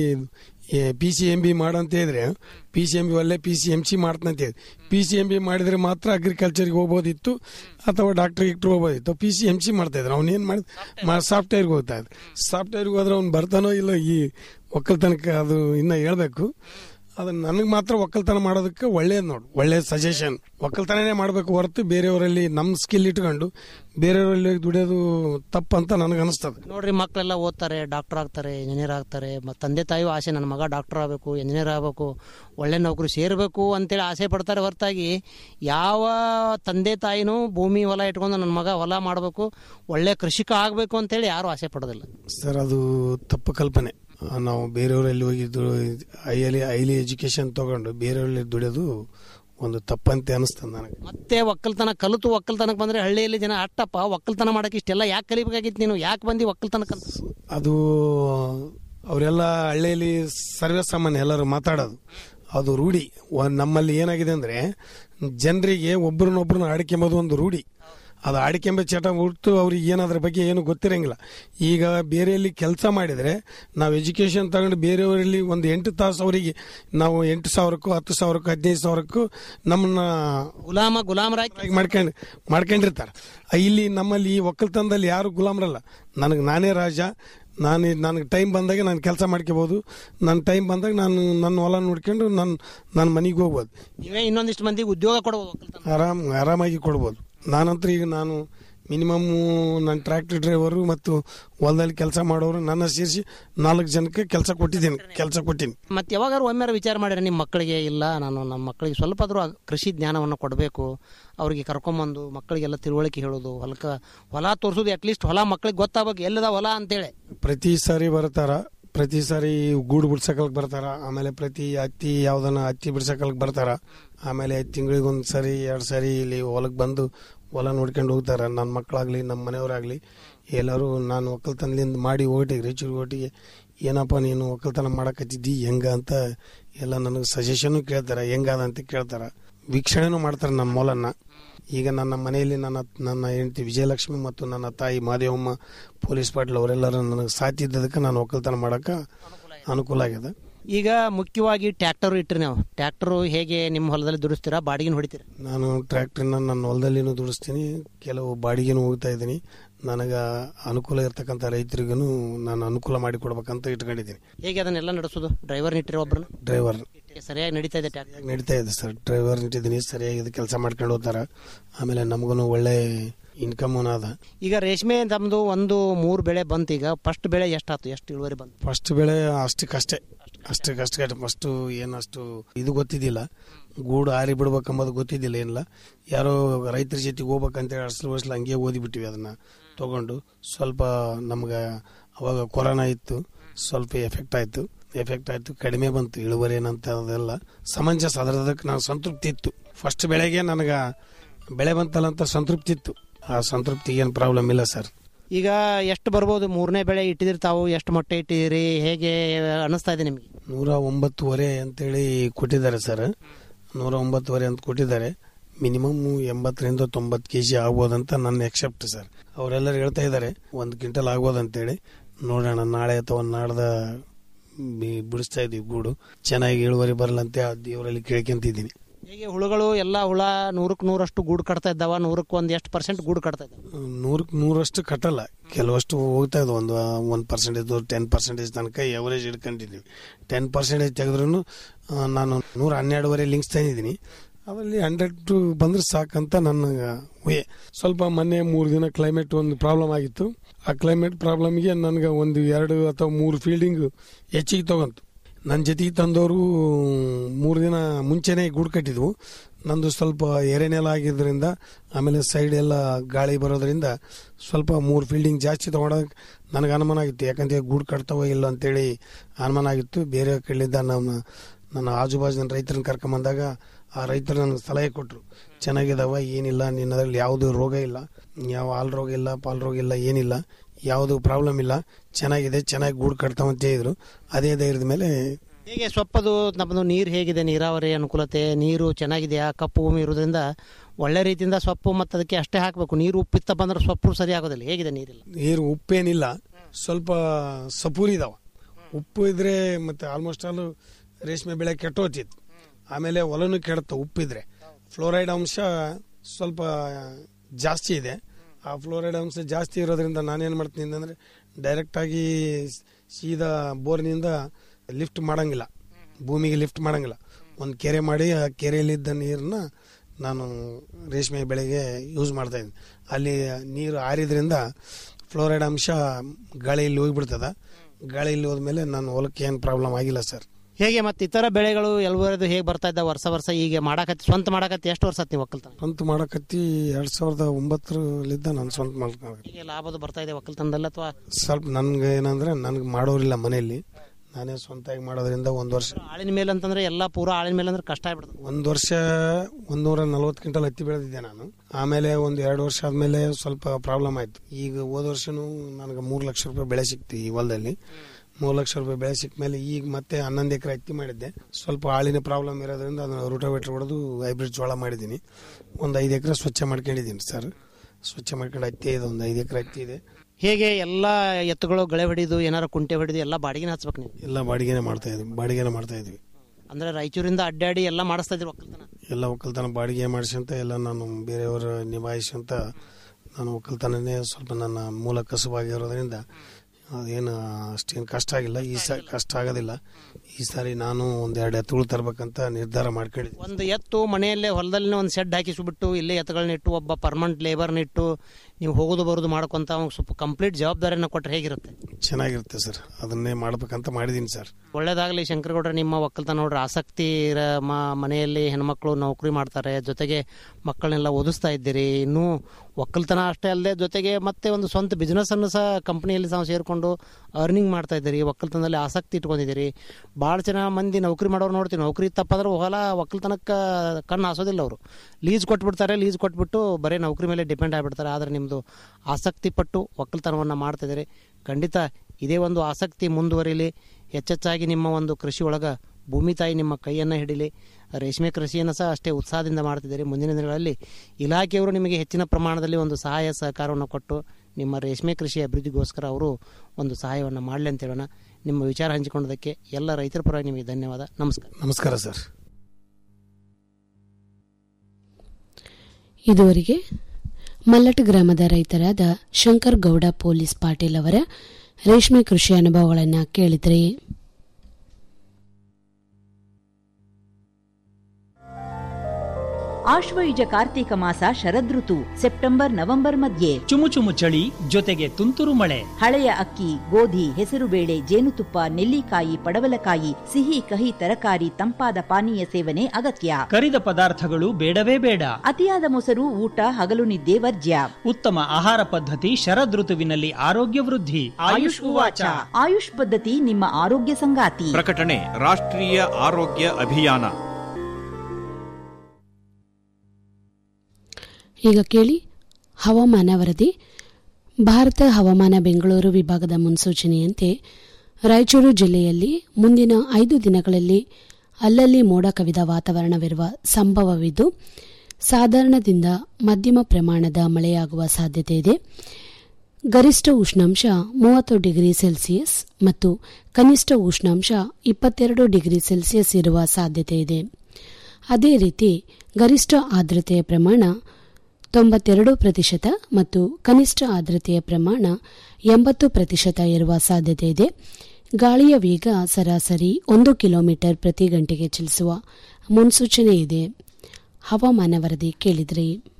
P C M B ಮಾಡಂತ ಹೇಳಿದ್ರೆ ಪಿ ಸಿ ಎಂ ಬಿ ಒಳ್ಳೆ ಪಿ ಸಿ ಎಂ ಸಿ ಮಾಡ್ತಂತ ಹೇಳಿ ಪಿ ಸಿ ಎಂ ಬಿ ಮಾಡಿದ್ರೆ ಮಾತ್ರ ಅಗ್ರಿಕಲ್ಚರ್ಗೆ ಹೋಗ್ಬೋದಿತ್ತು ಅಥವಾ ಡಾಕ್ಟರ್ ಗಿಕ್ಟರ್ ಹೋಗ್ಬೋದಿತ್ತು ಪಿ ಸಿ ಎಂ ಸಿ ಮಾಡ್ತಾ ಇದ್ರು ಅವ್ನು ಏನು ಮಾಡಿ ಸಾಫ್ಟ್ವೇರ್ಗೆ ಹೋಗ್ತಾ ಇದ್ರು ಸಾಫ್ಟ್ವೇರ್ಗೆ ಹೋದ್ರೆ ಅವ್ನು ಬರ್ತಾನೋ ಇಲ್ಲ ಈ ಒಕ್ಕಲ್ತನಕ್ಕೆ ಅದು ಇನ್ನ ಹೇಳ್ಬೇಕು ಅದನ್ನ ನನಗೆ ಮಾತ್ರ ಒಕ್ಕಲ್ತನ ಮಾಡೋದಕ್ಕೆ ಒಳ್ಳೇದು ನೋಡು ಒಳ್ಳೆ ಸಜೆಷನ್ ಒಕ್ಕಲ್ತನನೇ ಮಾಡಬೇಕು ಹೊರತು ಬೇರೆಯವರಲ್ಲಿ ನಮ್ಮ ಸ್ಕಿಲ್ ಇಟ್ಕೊಂಡು ಬೇರೆಯವರಲ್ಲಿ ದುಡಿಯೋದು ತಪ್ಪಂತ ನನಗೆ ಅನಿಸ್ತದೆ ನೋಡ್ರಿ ಮಕ್ಕಳೆಲ್ಲ ಓದ್ತಾರೆ ಡಾಕ್ಟರ್ ಆಗ್ತಾರೆ ಇಂಜಿನಿಯರ್ ಆಗ್ತಾರೆ ಮತ್ತು ತಂದೆ ತಾಯಿಯೂ ಆಸೆ ನನ್ನ ಮಗ ಡಾಕ್ಟರ್ ಆಗಬೇಕು ಇಂಜಿನಿಯರ್ ಆಗಬೇಕು ಒಳ್ಳೆ ನೌಕರಿ ಸೇರಬೇಕು ಅಂತೇಳಿ ಆಸೆ ಪಡ್ತಾರೆ ಹೊರತಾಗಿ ಯಾವ ತಂದೆ ತಾಯಿನೂ ಭೂಮಿ ಹೊಲ ಇಟ್ಕೊಂಡು ನನ್ನ ಮಗ ಹೊಲ ಮಾಡಬೇಕು ಒಳ್ಳೆ ಕೃಷಿಕ ಆಗಬೇಕು ಅಂತೇಳಿ ಯಾರು ಆಸೆ ಪಡೋದಿಲ್ಲ ಸರ್ ಅದು ತಪ್ಪು ಕಲ್ಪನೆ ಆ, ನಾವು ಬೇರೆಯವರಲ್ಲಿ ಹೋಗಿದ್ದು ಐಲಿ ಐಲಿ ಎಜುಕೇಶನ್ ತಗೊಂಡು ಬೇರೆಯವರಲ್ಲಿ ದುಡಿಯೋದು ಒಂದು ತಪ್ಪಂತೆ ಅನಿಸ್ತದೆ ನನಗೆ ಮತ್ತೆ ಒಕ್ಕಲ್ತನ ಕಲಿತು ಒಕ್ಕಲ್ತನಕ್ಕೆ ಬಂದ್ರೆ ಹಳ್ಳಿಯಲ್ಲಿ ಜನ ಅಟ್ಟಪ್ಪ ಒಕ್ಕಲ್ತನ ಮಾಡಕ್ಕೆ ಇಷ್ಟೆಲ್ಲ ಯಾಕೆ ಕಲಿಬೇಕಾಗಿತ್ತು ನೀನು ಯಾಕೆ ಬಂದು ಒಕ್ಕಲ್ತನಕ್ಕೆ ಅಂತ ಅದು ಅವರೆಲ್ಲ ಹಳ್ಳಿಯಲ್ಲಿ ಸರ್ವೇ ಸಾಮಾನ್ಯ ಎಲ್ಲರೂ ಮಾತಾಡೋದು ಅದು ರೂಢಿ ಒ- ನಮ್ಮಲ್ಲಿ ಏನಾಗಿದೆ ಅಂದ್ರೆ ಜನರಿಗೆ ಒಬ್ಬರನ್ನೊಬ್ಬರನ್ನ ಆಡ್ಕೊಂಬೋದು ಒಂದು ರೂಢಿ ಅದು ಆಡಿಕೆಂಬ ಚಟ ಹುಟ್ಟು ಅವ್ರಿಗೆ ಏನಾದ್ರ ಬಗ್ಗೆ ಏನು ಗೊತ್ತಿರಂಗಿಲ್ಲ ಈಗ ಬೇರೆಯಲ್ಲಿ ಕೆಲಸ ಮಾಡಿದರೆ ನಾವು ಎಜುಕೇಶನ್ ತಗೊಂಡು ಬೇರೆಯವರಲ್ಲಿ ಒಂದು ಎಂಟು ತಾಸು ಅವರಿಗೆ ನಾವು ಎಂಟು ಸಾವಿರಕ್ಕೂ ಹತ್ತು ಸಾವಿರಕ್ಕೂ ಹದಿನೈದು ಸಾವಿರಕ್ಕೂ ನಮ್ಮನ್ನ ಗುಲಾಮ ಗುಲಾಮರಾಗಿ ಮಾಡ್ಕೊಂಡು ಮಾಡ್ಕೊಂಡಿರ್ತಾರೆ ಇಲ್ಲಿ ನಮ್ಮಲ್ಲಿ ಈ ಒಕ್ಕಲ್ತನದಲ್ಲಿ ಯಾರು ಗುಲಾಮರಲ್ಲ ನನಗೆ ನಾನೇ ರಾಜ ನಾನು ನನಗೆ ಟೈಮ್ ಬಂದಾಗ ನಾನು ಕೆಲಸ ಮಾಡ್ಕೋಬೋದು ನನ್ನ ಟೈಮ್ ಬಂದಾಗ ನಾನು ನನ್ನ ಹೊಲ ನೋಡ್ಕೊಂಡು ನನ್ನ ನನ್ನ ಮನೆಗೆ ಹೋಗ್ಬೋದು ನೀವೇ ಇನ್ನೊಂದಿಷ್ಟು ಮಂದಿಗೆ ಉದ್ಯೋಗ ಕೊಡಬಹುದು ಒಕ್ಕಲ್ತನ ಆರಾಮ್ ಆರಾಮಾಗಿ ಕೊಡ್ಬೋದು ನಾನಂತೂ ಈಗ ನಾನು ಮಿನಿಮಮ್ ನನ್ನ ಟ್ರ್ಯಾಕ್ಟರ್ ಡ್ರೈವರು ಮತ್ತು ಹೊಲದಲ್ಲಿ ಕೆಲಸ ಮಾಡೋರು ನನ್ನ ಸೇರಿಸಿ ನಾಲ್ಕು ಜನಕ್ಕೆ ಕೆಲಸ ಕೊಟ್ಟಿದ್ದೀನಿ ಕೆಲಸ ಕೊಟ್ಟಿನಿ ಮತ್ತೆ ಯಾವಾಗಾರು ಒಮ್ಮೆರ ವಿಚಾರ ಮಾಡಿದ್ರೆ ನಿಮ್ಮ ಮಕ್ಕಳಿಗೆ ಇಲ್ಲ ನಾನು ನಮ್ಮ ಮಕ್ಕಳಿಗೆ ಸ್ವಲ್ಪ ಆದರೂ ಕೃಷಿ ಜ್ಞಾನವನ್ನು ಕೊಡಬೇಕು ಅವರಿಗೆ ಕರ್ಕೊಂಬಂದು ಮಕ್ಕಳಿಗೆಲ್ಲ ತಿಳುವಳಿಕೆ ಹೇಳೋದು ಹೊಲಕ್ಕೆ ಹೊಲ ತೋರಿಸೋದು ಅಟ್ಲೀಸ್ಟ್ ಹೊಲ ಮಕ್ಕಳಿಗೆ ಗೊತ್ತಾಗಬೇಕು ಎಲ್ಲದ ಹೊಲ ಅಂತೇಳಿ ಪ್ರತಿ ಸಾರಿ ಬರ್ತಾರ ಪ್ರತಿ ಸಾರಿ ಗೂಡು ಬಿಡ್ಸಕಲ್ಕ್ ಬರ್ತಾರ ಆಮೇಲೆ ಪ್ರತಿ ಹತ್ತಿ ಯಾವ್ದನ ಹತ್ತಿ ಬಿಡ್ಸಕಲ್ಕ್ ಬರ್ತಾರ ಆಮೇಲೆ ತಿಂಗಳಿಗೆ ಒಂದು ಸರಿ ಎರಡು ಸರಿ ಇಲ್ಲಿ ಹೊಲಕ್ಕೆ ಬಂದು ಹೊಲ ನೋಡ್ಕೊಂಡು ಹೋಗ್ತಾರ ನನ್ನ ಮಕ್ಕಳಾಗ್ಲಿ ನಮ್ಮ ಮನೆಯವರಾಗ್ಲಿ ಎಲ್ಲರೂ ನಾನು ಒಕ್ಕಲ್ತನದಿಂದ ಮಾಡಿ ಓಟಿಗೆ ರಾಯಚೂರು ಓಟಿಗೆ ಏನಪ್ಪ ನೀನು ಒಕ್ಕಲ್ತನ ಮಾಡಕತ್ತಿದ್ದಿ ಹೆಂಗ ಅಂತ ಎಲ್ಲ ನನಗೆ ಸಜೆಷನ್ ಕೇಳ್ತಾರ ಹೆಂಗದ ಅಂತ ಕೇಳ್ತಾರ ವೀಕ್ಷಣೆನೂ ಮಾಡ್ತಾರೆ ನನ್ನ ಮೊಲನ್ನ ಈಗ ನನ್ನ ಮನೆಯಲ್ಲಿ ನನ್ನ ನನ್ನ ಹೆಂಡತಿ ವಿಜಯಲಕ್ಷ್ಮಿ ಮತ್ತು ನನ್ನ ತಾಯಿ ಮಾದೇವಮ್ಮ ಪೊಲೀಸ್ ಪಾಟೀಲ್ ಅವರೆಲ್ಲರೂ ನನಗೆ ಸಾಥಿದ್ದದಕ್ಕೆ ನಾನು ಒಕ್ಕಲ್ತನ ಮಾಡಕ್ಕೆ ಅನುಕೂಲ ಆಗಿದೆ ಈಗ ಮುಖ್ಯವಾಗಿ ಟ್ರ್ಯಾಕ್ಟರ್ ಇಟ್ರಿ ನಾವು ಟ್ರ್ಯಾಕ್ಟರ್ ಹೇಗೆ ನಿಮ್ಮ ಹೊಲದಲ್ಲಿ ದುಡಿಸ್ತೀರಾ ಬಾಡಿಗೆ ಹೊಡಿತೀರಾ ನಾನು ಟ್ರ್ಯಾಕ್ಟ್ರನ್ನ ನನ್ನ ಹೊಲದಲ್ಲಿನೂ ದುಡಿಸ್ತೀನಿ ಕೆಲವು ಬಾಡಿಗೆನೂ ಹೋಗ್ತಾ ಇದ್ದೀನಿ ನನಗೆ ಅನುಕೂಲ ಇರ್ತಕ್ಕಂಥ ರೈತರಿಗೂ ನಾನು ಅನುಕೂಲ ಮಾಡಿ ಕೊಡ್ಬೇಕಂತ ಇಟ್ಕೊಂಡಿದ್ದೀನಿ ಹೇಗೆ ಅದನ್ನೆಲ್ಲ ನಡೆಸೋದು ಡ್ರೈವರ್ ಇಟ್ಟಿರೋ ಒಬ್ಬರನ್ನ ಡ್ರೈವರ್ ಸರಿಯಾಗಿ ನಡೀತಾ ಇದೆ ಟ್ರ್ಯಾಕ್ಟರ್ ನಡೀತಾ ಇದೆ ಸರ್ ಡ್ರೈವರ್ ನಿಂತಿದ್ದೀನಿ ಸರಿಯಾಗಿ ಇದು ಕೆಲಸ ಮಾಡ್ಕೊಂಡು ಹೋಗ್ತಾರ ಆಮೇಲೆ ನಮಗೂ ಒಳ್ಳೆ ಇನ್ಕಮ್ ಅದ ಈಗ ರೇಷ್ಮೆ ತಮ್ಮದು ಒಂದು ಮೂರು ಬೆಳೆ ಬಂತು ಈಗ ಫಸ್ಟ್ ಬೆಳೆ ಎಷ್ಟಾಯ್ತು ಎಷ್ಟು ಇಳುವರಿ ಬಂತು ಫಸ್ಟ್ ಬೆಳೆ ಅಷ್ಟಕ್ಕಷ್ಟೇ ಅಷ್ಟಕ್ಕಷ್ಟೇ ಫಸ್ಟು ಏನಷ್ಟು ಇದು ಗೊತ್ತಿದ್ದಿಲ್ಲ ಗೂಡು ಆರಿ ಬಿಡ್ಬೇಕಂಬುದು ಗೊತ್ತಿದ್ದಿಲ್ಲ ಏನಿಲ್ಲ ಯಾರೋ ರೈತರ ಜೊತೆಗೆ ಹೋಗ್ಬೇಕಂತೇಳಿ ಅಸಲು ಬಸ್ಲು ಹಂಗೆ ಓದಿಬಿಟ್ಟಿವಿ ಅದನ್ನ ತಗೊಂಡು ಸ್ವಲ್ಪ ನಮ್ಗೆ ಅವಾಗ ಕೊರೋನಾ ಇತ್ತು ಸ್ವಲ್ಪ ಎಫೆಕ್ಟ್ ಆಯಿತು ಎಫೆಕ್ಟ್ ಆಯಿತು ಕಡಿಮೆ ಬಂತು ಇಳುವರಿ ಏನಂತ ಅದೆಲ್ಲ ಸಮಂಜಸ ಅದರದಕ್ಕೆ ನಾನು ಸಂತೃಪ್ತಿ ಇತ್ತು ಫಸ್ಟ್ ಬೆಳೆಗೆ ನನಗೆ ಬೆಳೆ ಬಂತಲ್ಲ ಅಂತ ಸಂತೃಪ್ತಿ ಇತ್ತು ಆ ಸಂತೃಪ್ತಿಗೆ ಏನು ಪ್ರಾಬ್ಲಮ್ ಇಲ್ಲ ಸರ್ ಈಗ ಎಷ್ಟು ಬರ್ಬೋದು ಮೂರನೇ ಬೆಳೆ ಇಟ್ಟಿದಿರಿ ತಾವು ಎಷ್ಟು ಮೊಟ್ಟೆ ಇಟ್ಟಿದ್ದೀರಿ ಹೇಗೆ ಅನಿಸ್ತಾ ಇದೆ ನಿಮಗೆ ನೂರ ಒಂಬತ್ತುವರೆ ಅಂತೇಳಿ ಕೊಟ್ಟಿದ್ದಾರೆ ಸರ್ ನೂರ ಒಂಬತ್ತುವರೆ ಅಂತ ಕೊಟ್ಟಿದ್ದಾರೆ ಮಿನಿಮಮ್ ಎಂಬತ್ತರಿಂದ ತೊಂಬತ್ತು ಕೆ ಜಿ ಆಗ್ಬೋದಂತ ನನ್ನ ಎಕ್ಸೆಪ್ಟ್ ಸರ್ ಅವರೆಲ್ಲರೂ ಹೇಳ್ತಾ ಇದ್ದಾರೆ ಒಂದು ಕ್ವಿಂಟಲ್ ಆಗ್ಬೋದಂತೇಳಿ ನೋಡೋಣ ನಾಳೆ ಅಥವಾ ನಾಡ್ದ ಬಿ- ಬಿಡಿಸ್ತಾ ಇದೀವಿ ಗೂಡು ಚೆನ್ನಾಗಿ ಇಳುವರಿ ಬರಲ್ಲಂತೆ ಆ ದೇವರಲ್ಲಿ ಕೇಳ್ಕೊಂತಿದ್ದೀನಿ ಹೇಗೆ ಹುಳುಗಳು ಎಲ್ಲ ಹುಳ ನೂರಕ್ಕೆ ನೂರಷ್ಟು ಗೂಡು ಕಟ್ತಾ ಇದ್ದಾವ ನೂರಕ್ಕೆ ಒಂದು ಎಷ್ಟು ಪರ್ಸೆಂಟ್ ಗೂಡು ಕಟ್ತಾ ಇದ್ದಾವೆ ನೂರಕ್ಕೆ ನೂರಷ್ಟು ಕಟ್ಟಲ್ಲ ಕೆಲವಷ್ಟು ಹೋಗ್ತಾ ಇದ್ವು ಒಂದು ಒಂದು ಪರ್ಸೆಂಟೇಜ್ ಟೆನ್ ಪರ್ಸೆಂಟೇಜ್ ತನಕ ಎವರೇಜ್ ಹಿಡ್ಕೊಂಡಿದ್ದೀವಿ ಟೆನ್ ಪರ್ಸೆಂಟೇಜ್ ತೆಗೆದ್ರೂ ನಾನು ನೂರ ಹನ್ನೆರಡುವರೆ ಲಿಂಕ್ಸ್ ತಂದಿದ್ದೀನಿ ಅದರಲ್ಲಿ ಹಂಡ್ರೆಡ್ ಬಂದ್ರೆ ಸಾಕಂತ ನನ್ನ ಊಹೆ ಸ್ವಲ್ಪ ಮೊನ್ನೆ ಮೂರು ದಿನ ಕ್ಲೈಮೇಟ್ ಒಂದು ಪ್ರಾಬ್ಲಮ್ ಆಗಿತ್ತು ಆ ಕ್ಲೈಮೇಟ್ ಪ್ರಾಬ್ಲಮ್ಗೆ ನನಗೆ ಒಂದು ಎರಡು ಅಥವಾ ಮೂರು ಫೀಲ್ಡಿಂಗ್ ಹೆಚ್ಚಿಗೆ ತಗೊಂತು ನನ್ನ ಜೊತೆಗೆ ತಂದವರು ಮೂರು ದಿನ ಮುಂಚೆನೇ ಗೂಡು ಕಟ್ಟಿದ್ವು ನಂದು ಸ್ವಲ್ಪ ಎರೆನೆಲ ಆಗಿದ್ದರಿಂದ ಆಮೇಲೆ ಸೈಡ್ ಎಲ್ಲ ಗಾಳಿ ಬರೋದ್ರಿಂದ ಸ್ವಲ್ಪ ಮೂರು ಫೀಲ್ಡಿಂಗ್ ಜಾಸ್ತಿ ತೊಗೊಂಡೋದಕ್ಕೆ ನನಗೆ ಅನುಮಾನ ಆಗಿತ್ತು ಯಾಕಂದ್ರೆ ಗೂಡು ಕಟ್ತಾವೋ ಇಲ್ಲ ಅಂತೇಳಿ ಅನುಮಾನ ಆಗಿತ್ತು ಬೇರೆ ಕಡೆಯಿಂದ ನಮ್ಮ ನನ್ನ ಆಜುಬಾಜಿನ ರೈತರನ್ನ ಕರ್ಕೊಂಬಂದಾಗ ಆ ರೈತರು ನನಗೆ ಸಲಹೆ ಕೊಟ್ಟರು ಚೆನ್ನಾಗಿದಾವ ಏನಿಲ್ಲ ನಿನ್ನದ್ರಲ್ಲಿ ಯಾವುದು ರೋಗ ಇಲ್ಲ ಯಾವ ಹಾಲ್ ರೋಗ ಇಲ್ಲ ಪಾಲ್ ರೋಗ ಇಲ್ಲ ಏನಿಲ್ಲ ಯಾವುದು ಪ್ರಾಬ್ಲಮ್ ಇಲ್ಲ ಚೆನ್ನಾಗಿದೆ ಚೆನ್ನಾಗಿ ಗೂಡು ಕಟ್ತಾವ ಅಂತ ಹೇಳಿದ್ರು ಅದೇ ಧೈರ್ಯದ ಮೇಲೆ ಹೇಗೆ ಸೊಪ್ಪದು ನಮ್ಮದು ನೀರು ಹೇಗಿದೆ ನೀರಾವರಿ ಅನುಕೂಲತೆ ನೀರು ಚೆನ್ನಾಗಿದೆಯಾ ಕಪ್ಪು ಭೂಮಿ ಇರೋದ್ರಿಂದ ಒಳ್ಳೆ ರೀತಿಯಿಂದ ಸೊಪ್ಪು ಮತ್ತು ಅದಕ್ಕೆ ಅಷ್ಟೇ ಹಾಕಬೇಕು ನೀರು ಉಪ್ಪಿತ್ತ ಬಂದ್ರೆ ಸೊಪ್ಪು ಸರಿ ಆಗೋದಿಲ್ಲ ಹೇಗಿದೆ ನೀರಿಲ್ಲ ನೀರು ಉಪ್ಪೇನಿಲ್ಲ ಸ್ವಲ್ಪ ಸಪೂರಿ ಇದಾವ ಉಪ್ಪು ಇದ್ರೆ ಮತ್ತೆ ಆಲ್ಮೋಸ್ಟ್ ಆಲ್ ರೇಷ್ಮೆ ಬೆಳೆ ಕೆಟ್ಟೋಗ್ತಿತ್ತು ಆಮೇಲೆ ಹೊಲನು ಕೆಡುತ್ತೆ ಉಪ್ಪಿದ್ರೆ ಫ್ಲೋರೈಡ್ ಅಂಶ ಸ್ವಲ್ಪ ಜಾಸ್ತಿ ಇದೆ ಆ ಫ್ಲೋರೈಡ್ ಅಂಶ ಜಾಸ್ತಿ ಇರೋದ್ರಿಂದ ನಾನೇನು ಮಾಡ್ತೀನಿ ಅಂತಂದ್ರೆ ಡೈರೆಕ್ಟ್ ಆಗಿ ಸೀದಾ ಬೋರ್ನಿಂದ ಲಿಫ್ಟ್ ಮಾಡಂಗಿಲ್ಲ ಭೂಮಿಗೆ ಲಿಫ್ಟ್ ಮಾಡಂಗಿಲ್ಲ ಒಂದು ಕೆರೆ ಮಾಡಿ ಆ ಕೆರೆಯಲ್ಲಿದ್ದ ನೀರನ್ನ ನಾನು ರೇಷ್ಮೆ ಬೆಳೆಗೆ ಯೂಸ್ ಮಾಡ್ತಾ ಇದ್ದೀನಿ ಅಲ್ಲಿ ನೀರು ಆರಿದ್ರಿಂದ ಫ್ಲೋರೈಡ್ ಅಂಶ ಗಾಳಿಯಲ್ಲಿ ಹೋಗ್ಬಿಡ್ತದ ಗಾಳಿಯಲ್ಲಿ ಹೋದ್ಮೇಲೆ ನಾನು ಹೊಲಕ್ಕೆ ಏನು ಪ್ರಾಬ್ಲಮ್ ಆಗಿಲ್ಲ ಸರ್ ಹೇಗೆ ಮತ್ತೆ ಇತರ ಬೆಳೆಗಳು ಎಲ್ಲವರದು ಹೇಗೆ ಬರ್ತಾ ಇದ್ದಾವೆ ವರ್ಷ ವರ್ಷ ಈಗ ಮಾಡಾಕತ್ತಿ ಸ್ವಂತ ಮಾಡಾಕತ್ತಿ ಎಷ್ಟು ವರ್ಷ ಆತ್ ನೀವು ಒಕ್ಕಲ್ತನ ಸ್ವಂತ ಮಾಡಕತ್ತಿ ಎರಡ್ ಸಾವಿರದ ಒಂಬತ್ತರಲ್ಲಿದ್ದ ನಾನು ಸ್ವಂತ ಮಾಡ್ಕೊಂಡು ಹೇಗೆ ಲಾಭದ ಬರ್ತಾ ಇದೆ ಒಕ್ಕಲ್ತನದಲ್ಲಿ ಅಥವಾ ಸ್ವಲ್ಪ ನನ್ಗೆ ಏನಂದ್ರೆ ನನ್ಗೆ ಮಾಡೋರಿಲ್ಲ ಮನೆಯಲ್ಲಿ ನಾನೇ ಸ್ವಂತಾಗಿ ಮಾಡೋದ್ರಿಂದ ಒಂದು ವರ್ಷ ಆಳಿನ ಮೇಲೆ ಅಂತಂದ್ರೆ ಎಲ್ಲ ಪೂರ ಆಳಿನ ಮೇಲೆ ಅಂದ್ರೆ ಕಷ್ಟ ಆಗ್ಬಿಡ್ತದೆ ಒಂದು ವರ್ಷ ಒಂದೂರ ನಲ್ವತ್ತು ಕ್ವಿಂಟಲ್ ಹತ್ತಿ ಬೆಳೆದಿದ್ದೆ ನಾನು ಆಮೇಲೆ ಒಂದು ಎರಡು ವರ್ಷ ಆದ್ಮೇಲೆ ಸ್ವಲ್ಪ ಪ್ರಾಬ್ಲಮ್ ಆಯ್ತು ಈಗ ಹೋದ ವರ್ಷನೂ ನನಗೆ ಮೂರು ಲಕ್ಷ ರೂಪಾಯಿ ಬೆಳೆ ಸಿಕ್ತು ಈ ಹೊಲದಲ್ಲಿ ಮೂರು ಲಕ್ಷ ರೂಪಾಯಿ ಬೆಳೆ ಸಿಕ್ಕ ಮೇಲೆ ಈಗ ಮತ್ತೆ ಹನ್ನೊಂದು ಎಕರೆ ಹತ್ತಿ ಮಾಡಿದ್ದೆ ಸ್ವಲ್ಪ ಆಳಿನ ಪ್ರಾಬ್ಲಮ್ ಇರೋದ್ರಿಂದ ಅದನ್ನು ರೂಟೋವೇಟರ್ ಹೊಡೆದು ಹೈಬ್ರಿಡ್ ಜೋಳ ಮಾಡಿದ್ದೀನಿ ಒಂದು ಐದು ಎಕರೆ ಸ್ವಚ್ಛ ಮಾಡ್ಕೊಂಡಿದ್ದೀನಿ ಸರ್ ಸ್ವಚ್ಛ ಮಾಡ್ಕೊಂಡು ಹತ್ತಿ ಇದೆ ಒಂದು ಐದು ಎಕರೆ ಹತ್ತಿ ಇದೆ ಹೇಗೆ ಎಲ್ಲ ಎತ್ತುಗಳು ಗಳೆ ಹೊಡಿದು ಏನಾರ ಕುಂಟೆ ಹೊಡಿದು ಎಲ್ಲ ಬಾಡಿಗೆನ ಹಚ್ಬೇಕು ನೀವು ಎಲ್ಲ ಬಾಡಿಗೆನೆ ಮಾಡ್ತಾ ಇದ್ವಿ ಬಾಡಿಗೆನೆ ಮಾಡ್ತಾ ಇದ್ವಿ ಅಂದ್ರೆ ರಾಯಚೂರಿಂದ ಅಡ್ಡಾಡಿ ಎಲ್ಲ ಮಾಡಿಸ್ತಾ ಇದ್ರಿ ಒಕ್ಕಲ್ತನ ಎಲ್ಲ ಒಕ್ಕಲ್ತನ ಬಾಡಿಗೆ ಮಾಡಿಸಂತ ಎಲ್ಲ ನಾನು ಬೇರೆಯವರ ನಿಭಾಯಿಸಂತ ನಾನು ಒಕ್ಕಲ್ತನನೇ ಸ್ವಲ್ಪ ನನ್ನ ಮೂಲ ಕಸುಬಾಗಿರೋದ್ರಿಂದ ಅದೇನು ಅಷ್ಟೇನು ಕಷ್ಟ ಆಗಿಲ್ಲ ಈ ಸಾರಿ ಕಷ್ಟ ಆಗೋದಿಲ್ಲ ಈ ಸಾರಿ ನಾನು ಒಂದೆರಡು ಎತ್ತುಗಳು ತರಬೇಕಂತ ನಿರ್ಧಾರ ಮಾಡ್ಕೊಂಡಿದ್ದೆ ಒಂದು ಎತ್ತು ಮನೆಯಲ್ಲೇ ಹೊಲದಲ್ಲಿ ಒಂದು ಶೆಡ್ ಹಾಕಿಸ್ಬಿಟ್ಟು ಇಲ್ಲೇ ಎತ್ತುಗಳನ್ನ ಇಟ್ಟು ಒಬ್ಬ ಪರ್ಮನೆಂಟ್ ಲೇಬರ್ನ ಇಟ್ಟು ನೀವು ಹೋಗೋದು ಬರೋದು ಮಾಡ್ಕೊಂತ ಅವ್ನಿಗೆ ಸ್ವಲ್ಪ ಕಂಪ್ಲೀಟ್ ಜವಾಬ್ದಾರಿನ ಕೊಟ್ಟರೆ ಹೇಗಿರುತ್ತೆ ಚೆನ್ನಾಗಿರುತ್ತೆ ಸರ್ ಅದನ್ನೇ ಮಾಡ್ಬೇಕಂತ ಮಾಡಿದ್ದೀನಿ ಸರ್ ಒಳ್ಳೇದಾಗಲಿ ಶಂಕರಗೌಡ್ರ ನಿಮ್ಮ ಒಕ್ಕಲ್ತನ ನೋಡ್ರಿ ಆಸಕ್ತಿ ಇರ ಮ- ಮನೆಯಲ್ಲಿ ಹೆಣ್ಮಕ್ಳು ನೌಕರಿ ಮಾಡ್ತಾರೆ ಜೊತೆಗೆ ಮಕ್ಕಳನ್ನೆಲ್ಲ ಓದಿಸ್ತಾ ಇದ್ದೀರಿ ಇನ್ನೂ ಒಕ್ಕಲ್ತನ ಅಷ್ಟೇ ಅಲ್ಲದೆ ಜೊತೆಗೆ ಮತ್ತೆ ಒಂದು ಸ್ವಂತ ಬಿಸ್ನೆಸ್ ಅನ್ನು ಸಹ ಕಂಪನಿಯಲ್ಲಿ ತಾವು ಸೇರಿಕೊಂಡು ಅರ್ನಿಂಗ್ ಮಾಡ್ತಾ ಇದ್ದೀರಿ ಒಕ್ಕಲ್ತನದಲ್ಲಿ ಆಸಕ್ತಿ ಇಟ್ಕೊಂಡಿದ್ದೀರಿ ಭಾಳ ಜನ ಮಂದಿ ನೌಕರಿ ಮಾಡೋರು ನೋಡ್ತೀವಿ ನೌಕರಿ ತಪ್ಪಾದ್ರೆ ಹೊಲ ಒಕ್ಕಲ್ತನಕ್ಕೆ ಕಣ್ಣು ಹಾಸೋದಿಲ್ಲ ಅವರು ಲೀಸ್ ಕೊಟ್ಬಿಡ್ತಾರೆ ಲೀಸ್ ಕೊಟ್ಬಿಟ್ಟು ಬರೀ ನೌಕರಿ ಮೇಲೆ ಡಿಪೆಂಡ್ ಆಗಿಬಿಡ್ತಾರೆ ಆದರೆ ನಿಮ್ಮದು ಆಸಕ್ತಿ ಪಟ್ಟು ಒಕ್ಕಲ್ತನವನ್ನು ಮಾಡ್ತಿದ್ದೀರಿ ಖಂಡಿತ ಇದೇ ಒಂದು ಆಸಕ್ತಿ ಮುಂದುವರಿಲಿ ಹೆಚ್ಚೆಚ್ಚಾಗಿ ನಿಮ್ಮ ಒಂದು ಕೃಷಿ ಒಳಗೆ ಭೂಮಿ ತಾಯಿ ನಿಮ್ಮ ಕೈಯನ್ನು ಹಿಡಿಲಿ ರೇಷ್ಮೆ ಕೃಷಿಯನ್ನು ಸಹ ಅಷ್ಟೇ ಉತ್ಸಾಹದಿಂದ ಮಾಡ್ತಿದ್ದೀರಿ ಮುಂದಿನ ದಿನಗಳಲ್ಲಿ ಇಲಾಖೆಯವರು ನಿಮಗೆ ಹೆಚ್ಚಿನ ಪ್ರಮಾಣದಲ್ಲಿ ಒಂದು ಸಹಾಯ ಸಹಕಾರವನ್ನು ಕೊಟ್ಟು ನಿಮ್ಮ ರೇಷ್ಮೆ ಕೃಷಿ ಅಭಿವೃದ್ಧಿಗೋಸ್ಕರ ಅವರು ಒಂದು ಸಹಾಯವನ್ನು ಮಾಡಲಿ ಅಂತ ಹೇಳೋಣ ನಿಮ್ಮ ವಿಚಾರ ಹಂಚಿಕೊಂಡದಕ್ಕೆ ಎಲ್ಲ ರೈತರ ಪರವಾಗಿ ನಿಮಗೆ ಧನ್ಯವಾದ ನಮಸ್ಕಾರ ನಮಸ್ಕಾರ ಸರ್ ಇದುವರೆಗೆ ಮಲ್ಲಟ್ ಗ್ರಾಮದ ರೈತರಾದ ಶಂಕರ್ ಗೌಡ ಪೊಲೀಸ್ ಪಾಟೀಲ್ ಅವರ ರೇಷ್ಮೆ ಕೃಷಿ ಅನುಭವಗಳನ್ನು ಕೇಳಿದ್ರಿ ಆಶ್ವಯುಜ ಕಾರ್ತೀಕ ಮಾಸ ಶರದೃತು ಸೆಪ್ಟೆಂಬರ್ ನವೆಂಬರ್ ಮಧ್ಯೆ ಚುಮು ಚುಮು ಚಳಿ ಜೊತೆಗೆ ತುಂತುರು ಮಳೆ ಹಳೆಯ ಅಕ್ಕಿ ಗೋಧಿ ಹೆಸರುಬೇಳೆ ಜೇನುತುಪ್ಪ ನೆಲ್ಲಿಕಾಯಿ ಪಡವಲಕಾಯಿ ಸಿಹಿ ಕಹಿ ತರಕಾರಿ ತಂಪಾದ ಪಾನೀಯ ಸೇವನೆ ಅಗತ್ಯ ಕರಿದ ಪದಾರ್ಥಗಳು ಬೇಡವೇ ಬೇಡ ಅತಿಯಾದ ಮೊಸರು ಊಟ ಹಗಲು ನಿದ್ದೆ ವರ್ಜ್ಯ ಉತ್ತಮ ಆಹಾರ ಪದ್ಧತಿ ಶರದೃತುವಿನಲ್ಲಿ ಆರೋಗ್ಯ ವೃದ್ಧಿ ಆಯುಷ್ ಉವಾಚ ಆಯುಷ್ ಪದ್ಧತಿ ನಿಮ್ಮ ಆರೋಗ್ಯ ಸಂಗಾತಿ ಪ್ರಕಟಣೆ ರಾಷ್ಟ್ರೀಯ ಆರೋಗ್ಯ ಅಭಿಯಾನ ಈಗ ಕೇಳಿ ಹವಾಮಾನ ವರದಿ ಭಾರತ ಹವಾಮಾನ ಬೆಂಗಳೂರು ವಿಭಾಗದ ಮುನ್ಸೂಚನೆಯಂತೆ ರಾಯಚೂರು ಜಿಲ್ಲೆಯಲ್ಲಿ ಮುಂದಿನ ಐದು ದಿನಗಳಲ್ಲಿ ಅಲ್ಲಲ್ಲಿ ಮೋಡ ಕವಿದ ವಾತಾವರಣವಿರುವ ಸಂಭವವಿದ್ದು ಸಾಧಾರಣದಿಂದ ಮಧ್ಯಮ ಪ್ರಮಾಣದ ಮಳೆಯಾಗುವ ಸಾಧ್ಯತೆ ಇದೆ ಗರಿಷ್ಠ ಉಷ್ಣಾಂಶ ಮೂವತ್ತು ಡಿಗ್ರಿ ಸೆಲ್ಸಿಯಸ್ ಮತ್ತು ಕನಿಷ್ಠ ಉಷ್ಣಾಂಶ ಇಪ್ಪತ್ತೆರಡು ಡಿಗ್ರಿ ಸೆಲ್ಸಿಯಸ್ ಇರುವ ಸಾಧ್ಯತೆ ಇದೆ ಅದೇ ರೀತಿ ಗರಿಷ್ಠ ಆರ್ದ್ರತೆಯ ಪ್ರಮಾಣ ತೊಂಬತ್ತೆರಡು ಪ್ರತಿಶತ ಮತ್ತು ಕನಿಷ್ಠ ಆರ್ದ್ರತೆಯ ಪ್ರಮಾಣ ಎಂಬತ್ತು ಪ್ರತಿಶತ ಇರುವ ಸಾಧ್ಯತೆ ಇದೆ ಗಾಳಿಯ ವೇಗ ಸರಾಸರಿ ಒಂದು ಕಿಲೋಮೀಟರ್ ಪ್ರತಿ ಗಂಟೆಗೆ ಚಲಿಸುವ ಮುನ್ಸೂಚನೆ ಇದೆ ಹವಾಮಾನ ವರದಿ ಕೇಳಿದ್ರಿ